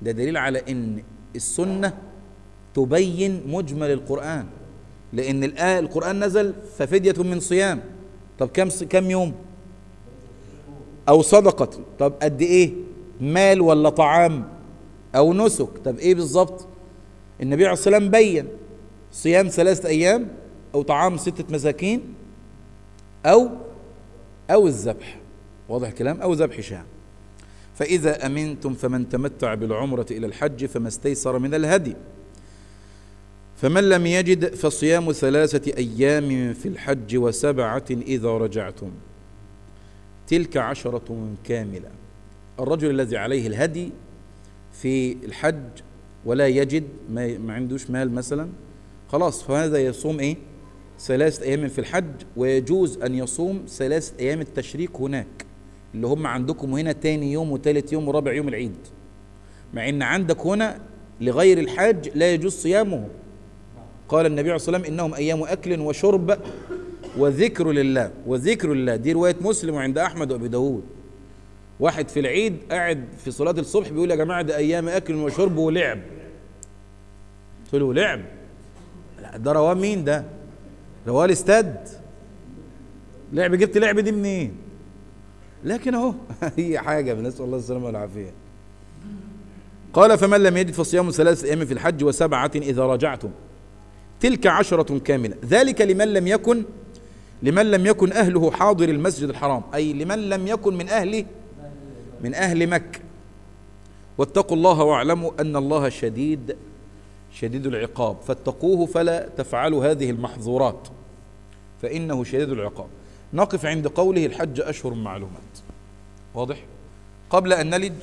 ده دليل على ان السنة تبين مجمل القرآن لأن الآية القرآن نزل ففدية من صيام طب كم كم يوم أو صدقة طب قد إيه مال ولا طعام أو نسك طب إيه بالظبط النبي عليه الصلاة والسلام بين صيام ثلاثة أيام أو طعام ستة مساكين أو أو الذبح واضح الكلام أو ذبح شاة فإذا أمنتم فمن تمتع بالعمرة إلى الحج فما استيسر من الهدي فمن لم يجد فصيام ثلاثة أيام في الحج وسبعة إذا رجعتم تلك عشرة كاملة الرجل الذي عليه الهدي في الحج ولا يجد ما, ما عندوش مال مثلا خلاص فهذا يصوم ايه ثلاثة أيام في الحج ويجوز أن يصوم ثلاثة أيام التشريك هناك اللي هم عندكم هنا تاني يوم وتالت يوم ورابع يوم العيد مع ان عندك هنا لغير الحاج لا يجوز صيامه قال النبي عليه الصلاة والسلام إنهم أيام أكل وشرب وذكر لله وذكر لله دي رواية مسلم وعند أحمد وأبي داود واحد في العيد قاعد في صلاة الصبح بيقول يا جماعة ده أيام أكل وشرب ولعب قلت له لعب لا ده رواه مين ده رواه الاستاد لعب جبت لعب دي منين لكن اهو هي حاجة بنسأل الله السلامة والعافية قال فمن لم يجد فصيام ثلاثة أيام في الحج وسبعة إذا رجعتم تلك عشرة كاملة ذلك لمن لم يكن لمن لم يكن أهله حاضر المسجد الحرام أي لمن لم يكن من أهله من أهل مكة واتقوا الله واعلموا أن الله شديد شديد العقاب فاتقوه فلا تفعلوا هذه المحظورات فإنه شديد العقاب نقف عند قوله الحج أشهر معلومات واضح قبل أن نلج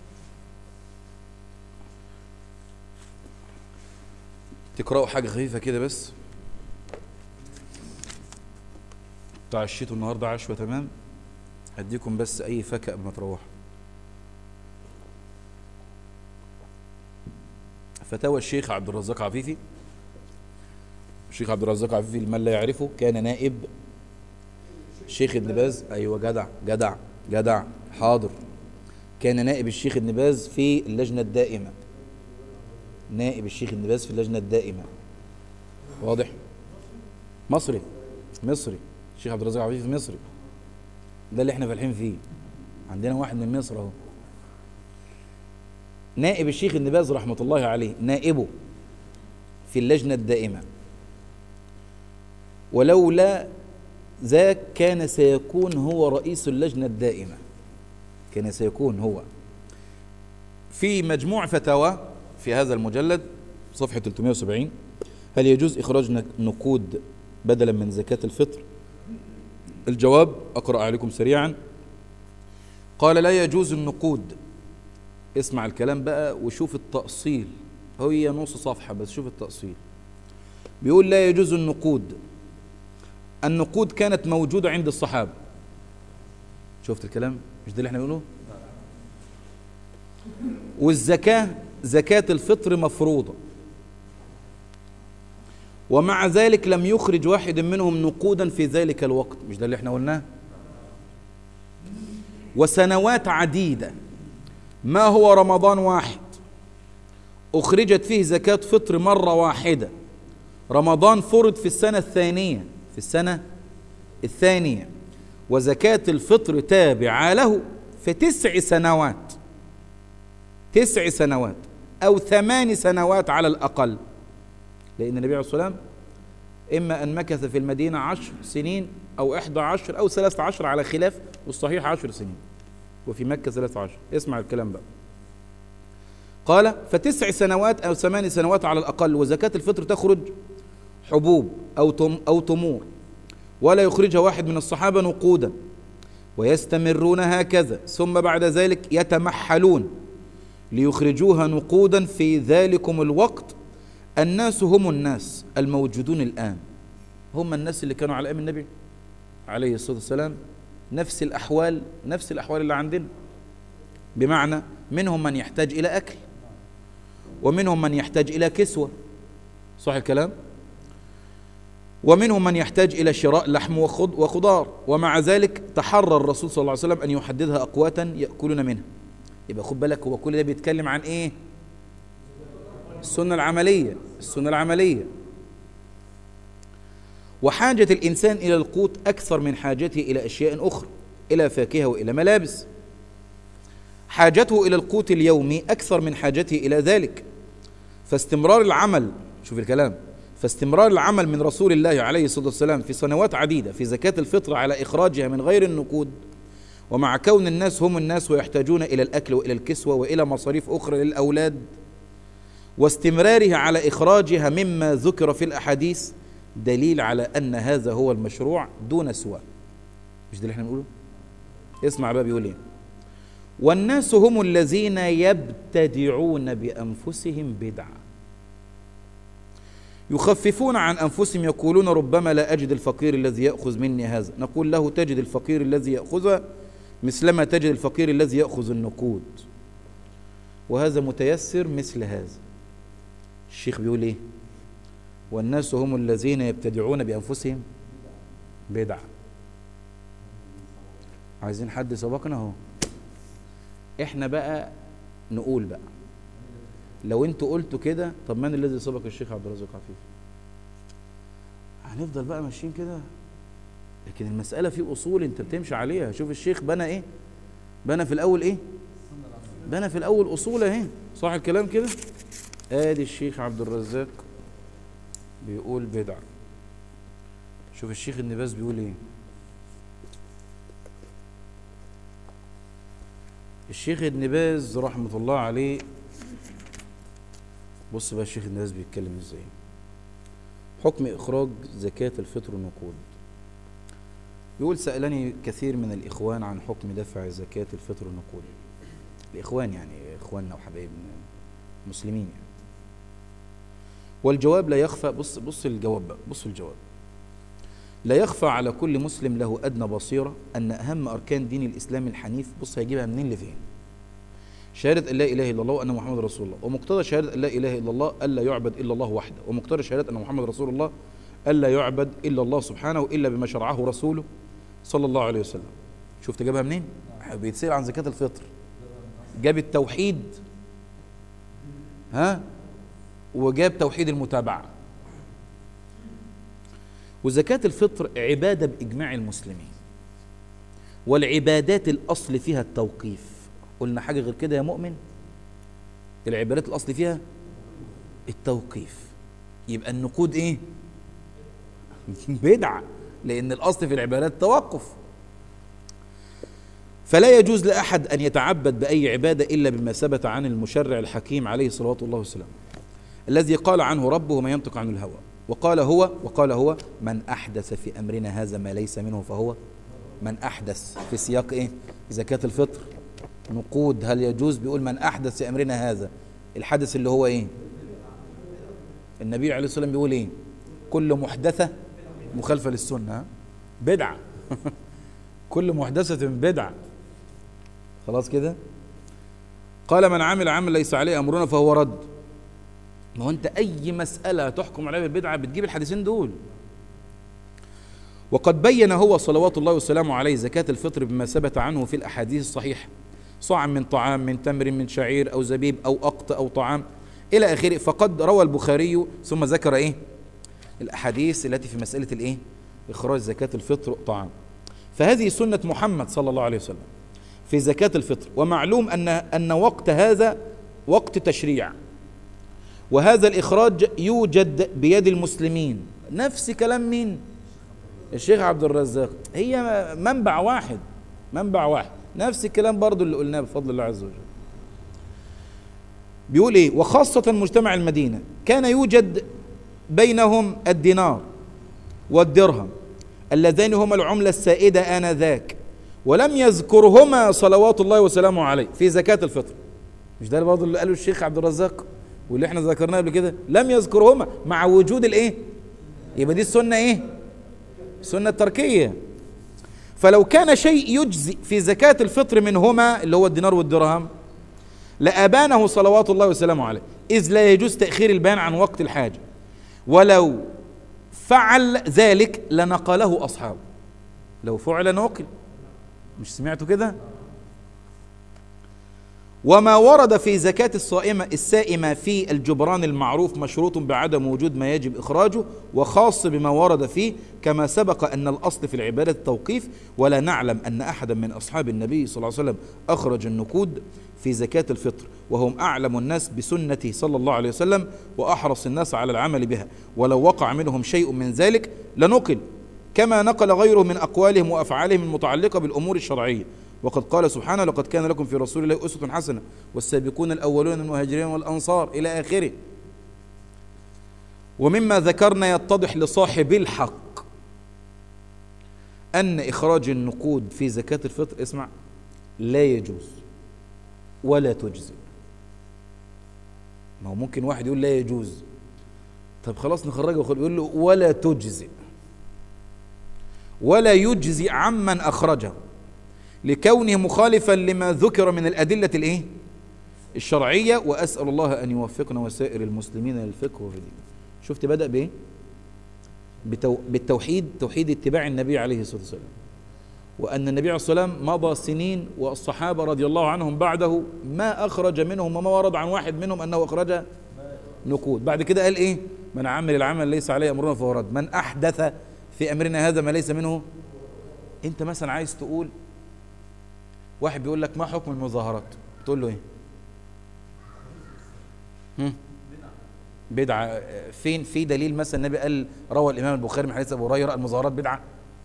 تقرأوا حاجة خفيفة كده بس تعشيتوا النهاردة عشوة تمام هديكم بس أي فكأ قبل ما تروحوا فتاوى الشيخ عبد الرزاق عفيفي الشيخ عبد الرزاق عفيفي لمن لا يعرفه كان نائب الشيخ ابن باز ايوه جدع جدع جدع حاضر كان نائب الشيخ ابن باز في اللجنه الدائمه نائب الشيخ ابن باز في اللجنه الدائمه واضح مصري مصري الشيخ عبد الرزاق عفيفي مصري ده اللي احنا فالحين فيه عندنا واحد من مصر اهو نائب الشيخ ابن باز رحمه الله عليه نائبه في اللجنه الدائمه ولولا ذاك كان سيكون هو رئيس اللجنة الدائمة كان سيكون هو في مجموع فتاوى في هذا المجلد صفحة 370 هل يجوز إخراج نقود بدلا من زكاة الفطر الجواب أقرأ عليكم سريعا قال لا يجوز النقود اسمع الكلام بقى وشوف التأصيل هي نص صفحة بس شوف التأصيل بيقول لا يجوز النقود النقود كانت موجودة عند الصحابة شفت الكلام مش ده اللي احنا بنقوله والزكاة زكاة الفطر مفروضة ومع ذلك لم يخرج واحد منهم نقودا في ذلك الوقت مش ده اللي احنا قلناه وسنوات عديدة ما هو رمضان واحد أخرجت فيه زكاة فطر مرة واحدة رمضان فرض في السنة الثانية في السنة الثانية وزكاة الفطر تابعة له في تسع سنوات تسع سنوات أو ثمان سنوات على الأقل لأن النبي عليه الصلاة والسلام إما أن مكث في المدينة عشر سنين أو إحدى عشر أو ثلاثة عشر على خلاف والصحيح عشر سنين وفي مكة ثلاثة عشر اسمع الكلام بقى قال فتسع سنوات أو ثمان سنوات على الأقل وزكاة الفطر تخرج حبوب أو تم أو تمور ولا يخرجها واحد من الصحابة نقودا ويستمرون هكذا ثم بعد ذلك يتمحلون ليخرجوها نقودا في ذلكم الوقت الناس هم الناس الموجودون الآن هم الناس اللي كانوا على أيام النبي عليه الصلاة والسلام نفس الأحوال نفس الأحوال اللي عندنا بمعنى منهم من يحتاج إلى أكل ومنهم من يحتاج إلى كسوة صح الكلام؟ ومنهم من يحتاج إلى شراء لحم وخضار ومع ذلك تحرى الرسول صلى الله عليه وسلم أن يحددها أقواتا يأكلون منها يبقى خد بالك هو كل ده بيتكلم عن إيه السنة العملية السنة العملية وحاجة الإنسان إلى القوت أكثر من حاجته إلى أشياء أخرى إلى فاكهة وإلى ملابس حاجته إلى القوت اليومي أكثر من حاجته إلى ذلك فاستمرار العمل شوف الكلام فاستمرار العمل من رسول الله عليه الصلاة والسلام في سنوات عديدة في زكاة الفطر على إخراجها من غير النقود ومع كون الناس هم الناس ويحتاجون إلى الأكل وإلى الكسوة وإلى مصاريف أخرى للأولاد واستمرارها على إخراجها مما ذكر في الأحاديث دليل على أن هذا هو المشروع دون سواء مش ده اللي احنا بنقوله اسمع بقى بيقول ايه والناس هم الذين يبتدعون بأنفسهم بدعة يخففون عن أنفسهم يقولون ربما لا أجد الفقير الذي يأخذ مني هذا نقول له تجد الفقير الذي يأخذه مثلما تجد الفقير الذي يأخذ النقود وهذا متيسر مثل هذا الشيخ بيقول ايه والناس هم الذين يبتدعون بأنفسهم بدعة عايزين حد سبقنا اهو احنا بقى نقول بقى لو انتوا قلتوا كده طب من الذي سبق الشيخ عبد الرزاق عفيف هنفضل بقى ماشيين كده لكن المسألة في أصول أنت بتمشي عليها شوف الشيخ بنى إيه بنى في الأول إيه بنى في الأول أصول أهي صح الكلام كده آدي الشيخ عبد الرزاق بيقول بدعة شوف الشيخ ابن باز بيقول إيه الشيخ ابن باز رحمة الله عليه بص بقى الشيخ ابن باز بيتكلم ازاي حكم إخراج زكاة الفطر نقود يقول سألني كثير من الإخوان عن حكم دفع زكاة الفطر نقود الإخوان يعني إخواننا وحبايبنا مسلمين يعني والجواب لا يخفى بص بص الجواب بقى بص الجواب لا يخفى على كل مسلم له أدنى بصيرة أن أهم أركان دين الإسلام الحنيف بص هيجيبها منين لفين شهادة أن لا إله إلا الله وأن محمد رسول الله ومقتضى شهادة أن لا إله إلا الله ألا يعبد إلا الله وحده ومقتضى شهادة أن محمد رسول الله ألا يعبد إلا الله سبحانه إلا بما شرعه رسوله صلى الله عليه وسلم شفت جابها منين بيتسأل عن زكاة الفطر جاب التوحيد ها وجاب توحيد المتابعة وزكاة الفطر عبادة بإجماع المسلمين والعبادات الأصل فيها التوقيف قلنا حاجة غير كده يا مؤمن العبادات الأصل فيها التوقيف يبقى النقود إيه بدعة لأن الأصل في العبادات توقف فلا يجوز لأحد أن يتعبد بأي عبادة إلا بما ثبت عن المشرع الحكيم عليه صلوات الله وسلامه الذي قال عنه ربه ما ينطق عن الهوى وقال هو وقال هو من أحدث في أمرنا هذا ما ليس منه فهو من أحدث في سياق إيه زكاة الفطر نقود هل يجوز بيقول من أحدث في أمرنا هذا الحدث اللي هو إيه النبي عليه الصلاة والسلام بيقول إيه كل محدثة مخالفة للسنة بدعة كل محدثة بدعة خلاص كده قال من عمل عمل ليس عليه أمرنا فهو رد ما هو أنت أي مسألة تحكم عليها بالبدعة بتجيب الحديثين دول وقد بين هو صلوات الله وسلامه عليه زكاة الفطر بما ثبت عنه في الأحاديث الصحيحة صاع من طعام من تمر من شعير أو زبيب أو أقط أو طعام إلى آخره فقد روى البخاري ثم ذكر إيه الأحاديث التي في مسألة الإيه إخراج زكاة الفطر طعام فهذه سنة محمد صلى الله عليه وسلم في زكاة الفطر ومعلوم أن أن وقت هذا وقت تشريع وهذا الإخراج يوجد بيد المسلمين نفس كلام مين الشيخ عبد الرزاق هي منبع واحد منبع واحد نفس الكلام برضو اللي قلناه بفضل الله عز وجل بيقول ايه وخاصة مجتمع المدينة كان يوجد بينهم الدينار والدرهم اللذان هما العملة السائدة آنذاك ولم يذكرهما صلوات الله وسلامه عليه في زكاة الفطر مش ده برضه اللي قاله الشيخ عبد الرزاق واللي احنا ذكرناه قبل كده لم يذكرهما مع وجود الايه يبقى دي السنة ايه السنة التركية فلو كان شيء يجزي في زكاة الفطر منهما اللي هو الدينار والدرهم لأبانه صلوات الله وسلامه عليه إذ لا يجوز تأخير البيان عن وقت الحاجة ولو فعل ذلك لنقله أصحابه لو فعل نقل مش سمعتوا كده وما ورد في زكاة الصائمة السائمة في الجبران المعروف مشروط بعدم وجود ما يجب إخراجه وخاص بما ورد فيه كما سبق أن الأصل في العبادة التوقيف ولا نعلم أن أحدا من أصحاب النبي صلى الله عليه وسلم أخرج النقود في زكاة الفطر وهم أعلم الناس بسنته صلى الله عليه وسلم وأحرص الناس على العمل بها ولو وقع منهم شيء من ذلك لنقل كما نقل غيره من أقوالهم وأفعالهم المتعلقة بالأمور الشرعية وقد قال سبحانه لقد كان لكم في رسول الله أسوة حسنة والسابقون الأولون من المهاجرين والأنصار إلى آخره ومما ذكرنا يتضح لصاحب الحق أن إخراج النقود في زكاة الفطر اسمع لا يجوز ولا تجزئ ما هو ممكن واحد يقول لا يجوز طب خلاص نخرجه وخل- يقول له ولا تجزئ ولا يجزئ عمن أخرجه لكونه مخالفا لما ذكر من الأدلة الإيه؟ الشرعية وأسأل الله أن يوفقنا وسائر المسلمين للفقه وفي الدين شفت بدأ بإيه؟ بتو... بالتوحيد توحيد اتباع النبي عليه الصلاة والسلام وأن النبي عليه الصلاة والسلام مضى سنين والصحابة رضي الله عنهم بعده ما أخرج منهم وما ورد عن واحد منهم أنه أخرج نقود بعد كده قال إيه من عمل العمل ليس عليه أمرنا فهو رد من أحدث في أمرنا هذا ما ليس منه أنت مثلا عايز تقول واحد بيقول لك ما حكم المظاهرات تقول له إيه هم؟ بدعة فين في دليل مثلا النبي قال روى الإمام البخاري من حديث أبو هريرة المظاهرات بدعة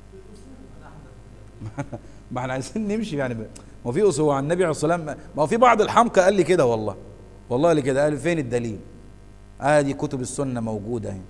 ما احنا عايزين نمشي يعني ب- ما هو في أصول عن النبي عليه الصلاة والسلام ما هو في بعض الحمقى قال لي كده والله والله اللي كده قال فين الدليل ادي كتب السنة موجودة اهي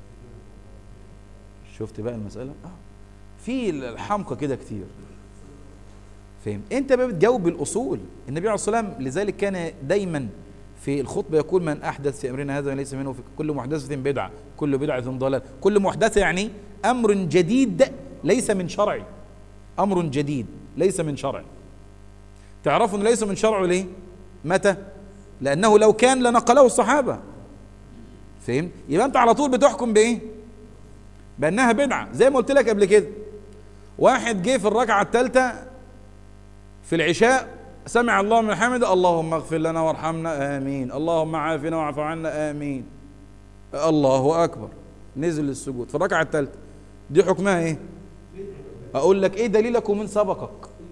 شفت بقى المسألة اه في الحمقى كده كتير فهم انت بقى بتجاوب بالاصول النبي عليه الصلاه والسلام لذلك كان دايما في الخطبه يقول من احدث في امرنا هذا ليس منه في كل محدثه بدعه كل بدعه ضلال كل محدثه يعني امر جديد ليس من شرعي امر جديد ليس من شرعي تعرفوا انه ليس من شرعه ليه متى لانه لو كان لنقله الصحابه فهمت يبقى انت على طول بتحكم بايه بانها بدعه زي ما قلت لك قبل كده واحد جه في الركعه الثالثه في العشاء سمع الله من حمده اللهم اغفر لنا وارحمنا امين اللهم عافنا واعف عنا امين الله اكبر نزل السجود في الركعه الثالثه دي حكمها ايه اقول لك ايه دليلك ومن سبقك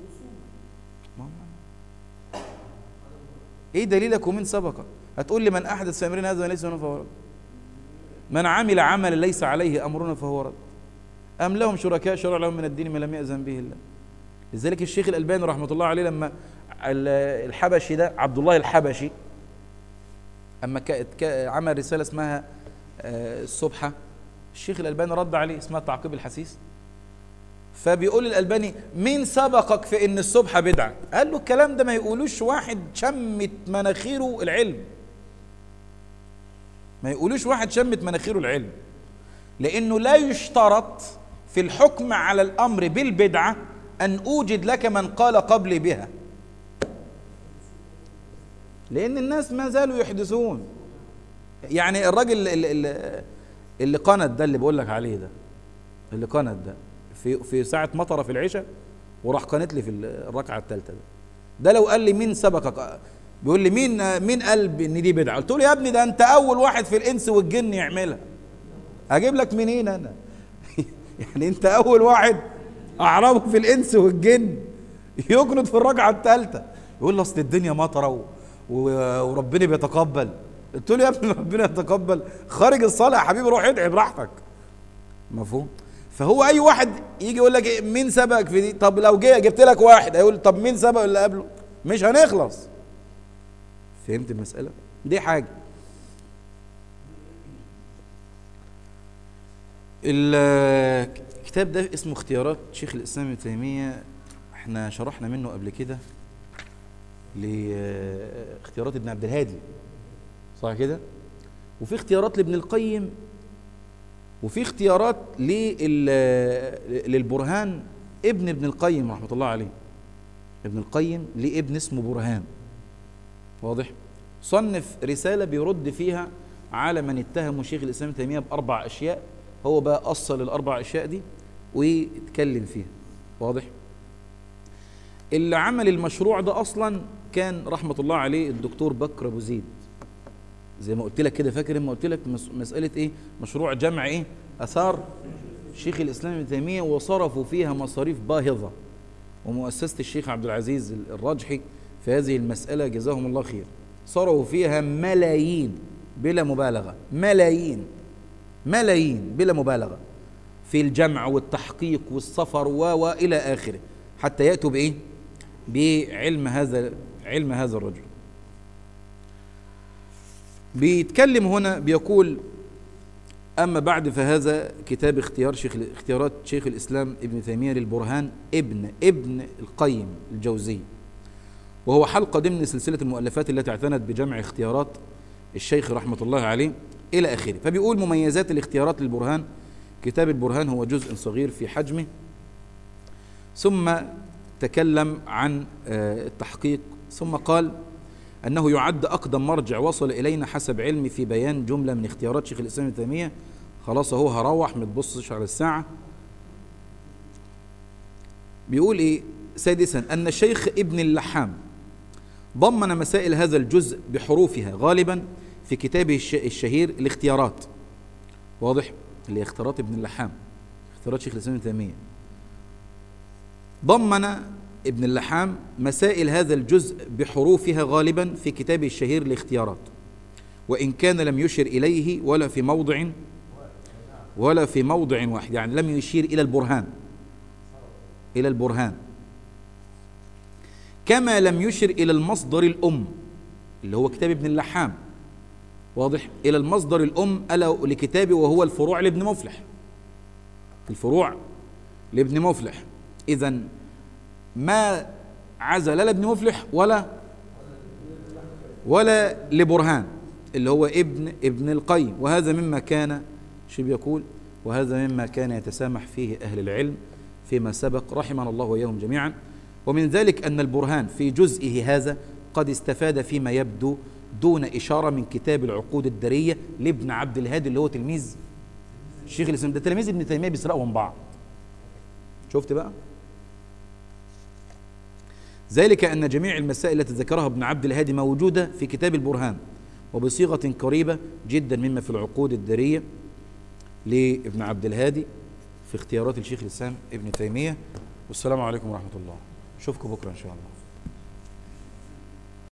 ايه دليلك ومن سبقك هتقول لي من احدث في امرنا هذا ليس منه فهو رد من عمل عملا ليس عليه امرنا فهو رد ام لهم شركاء شرع لهم من الدين ما لم ياذن به الله لذلك الشيخ الألباني رحمة الله عليه لما ال- الحبشي ده عبد الله الحبشي أما ك- ك- عمل رسالة اسمها آه، السبحة الشيخ الألباني رد عليه اسمها تعقيب الحسيس فبيقول الألباني مين سبقك في إن السبحة بدعة قال له الكلام ده ما يقولوش واحد شمت مناخيره العلم ما يقولوش واحد شمت مناخيره العلم لأنه لا يشترط في الحكم على الأمر بالبدعة أن أوجد لك من قال قبلي بها لأن الناس ما زالوا يحدثون يعني الراجل اللي, اللي, اللي قند ده اللي بقول لك عليه ده اللي قند ده في في ساعة مطرة في العشاء وراح قنت لي في الركعة الثالثة ده ده لو قال لي مين سبقك بيقول لي مين مين قال ان دي بدعة قلت له يا ابني ده انت اول واحد في الانس والجن يعملها اجيب لك منين انا يعني انت اول واحد اعرفه في الانس والجن يقنط في الركعه الثالثه يقول لي اصل الدنيا مطره و... و... وربنا بيتقبل قلت له يا ابني ربنا يتقبل خارج الصلاه يا حبيبي روح ادعي براحتك مفهوم فهو اي واحد يجي يقول لك إيه، مين سبقك في دي طب لو جه جبت لك واحد هيقول طب مين سبق اللي قبله مش هنخلص فهمت المساله دي حاجه الكتاب ده اسمه اختيارات شيخ الاسلام ابن تيميه احنا شرحنا منه قبل كده لاختيارات ابن عبد الهادي صح كده وفي اختيارات لابن القيم وفي اختيارات لل- للبرهان ابن ابن القيم رحمه الله عليه ابن القيم ليه ابن اسمه برهان واضح صنف رساله بيرد فيها على من اتهموا شيخ الاسلام ابن تيميه باربع اشياء هو بقى اصل الاربع اشياء دي ويتكلم فيها واضح اللي عمل المشروع ده اصلا كان رحمة الله عليه الدكتور بكر أبو زيد زي ما قلت لك كده فاكر لما قلت لك مس- مسألة إيه مشروع جمع إيه أثار شيخ الإسلام ابن تيمية وصرفوا فيها مصاريف باهظة ومؤسسة الشيخ عبد العزيز الراجحي في هذه المسألة جزاهم الله خير صرفوا فيها ملايين بلا مبالغة ملايين ملايين بلا مبالغة في الجمع والتحقيق والسفر و والى اخره حتى ياتوا بايه؟ بعلم هذا علم هذا الرجل. بيتكلم هنا بيقول اما بعد فهذا كتاب اختيار شيخ اختيارات شيخ الاسلام ابن تيميه للبرهان ابن ابن القيم الجوزي وهو حلقه ضمن سلسله المؤلفات التي اعتنت بجمع اختيارات الشيخ رحمه الله عليه الى اخره فبيقول مميزات الاختيارات للبرهان كتاب البرهان هو جزء صغير في حجمه ثم تكلم عن آه، التحقيق ثم قال أنه يعد أقدم مرجع وصل إلينا حسب علمي في بيان جملة من اختيارات شيخ الإسلام ابن تيمية خلاص أهو هروح ما تبصش على الساعة بيقول إيه سادسا أن الشيخ ابن اللحام ضمن مسائل هذا الجزء بحروفها غالبا في كتابه الش- الشهير الاختيارات واضح اللي هي اختيارات ابن اللحام اختيارات شيخ الاسلام ابن تيميه ضمن ابن اللحام مسائل هذا الجزء بحروفها غالبا في كتابه الشهير الاختيارات وان كان لم يشر اليه ولا في موضع ولا في موضع واحد يعني لم يشير الى البرهان الى البرهان كما لم يشر الى المصدر الام اللي هو كتاب ابن اللحام واضح الى المصدر الام الا لكتابه وهو الفروع لابن مفلح الفروع لابن مفلح اذا ما عزل لا لابن مفلح ولا ولا لبرهان اللي هو ابن ابن القيم وهذا مما كان شو بيقول وهذا مما كان يتسامح فيه اهل العلم فيما سبق رحمنا الله واياهم جميعا ومن ذلك ان البرهان في جزئه هذا قد استفاد فيما يبدو دون اشاره من كتاب العقود الدريه لابن عبد الهادي اللي هو تلميذ الشيخ الاسلام ده تلاميذ ابن تيميه بيسرقوا من بعض شفت بقى ذلك أن جميع المسائل التي ذكرها ابن عبد الهادي موجودة في كتاب البرهان وبصيغة قريبة جدا مما في العقود الدرية لابن عبد الهادي في اختيارات الشيخ الإسلام ابن تيمية والسلام عليكم ورحمة الله أشوفكم بكرة إن شاء الله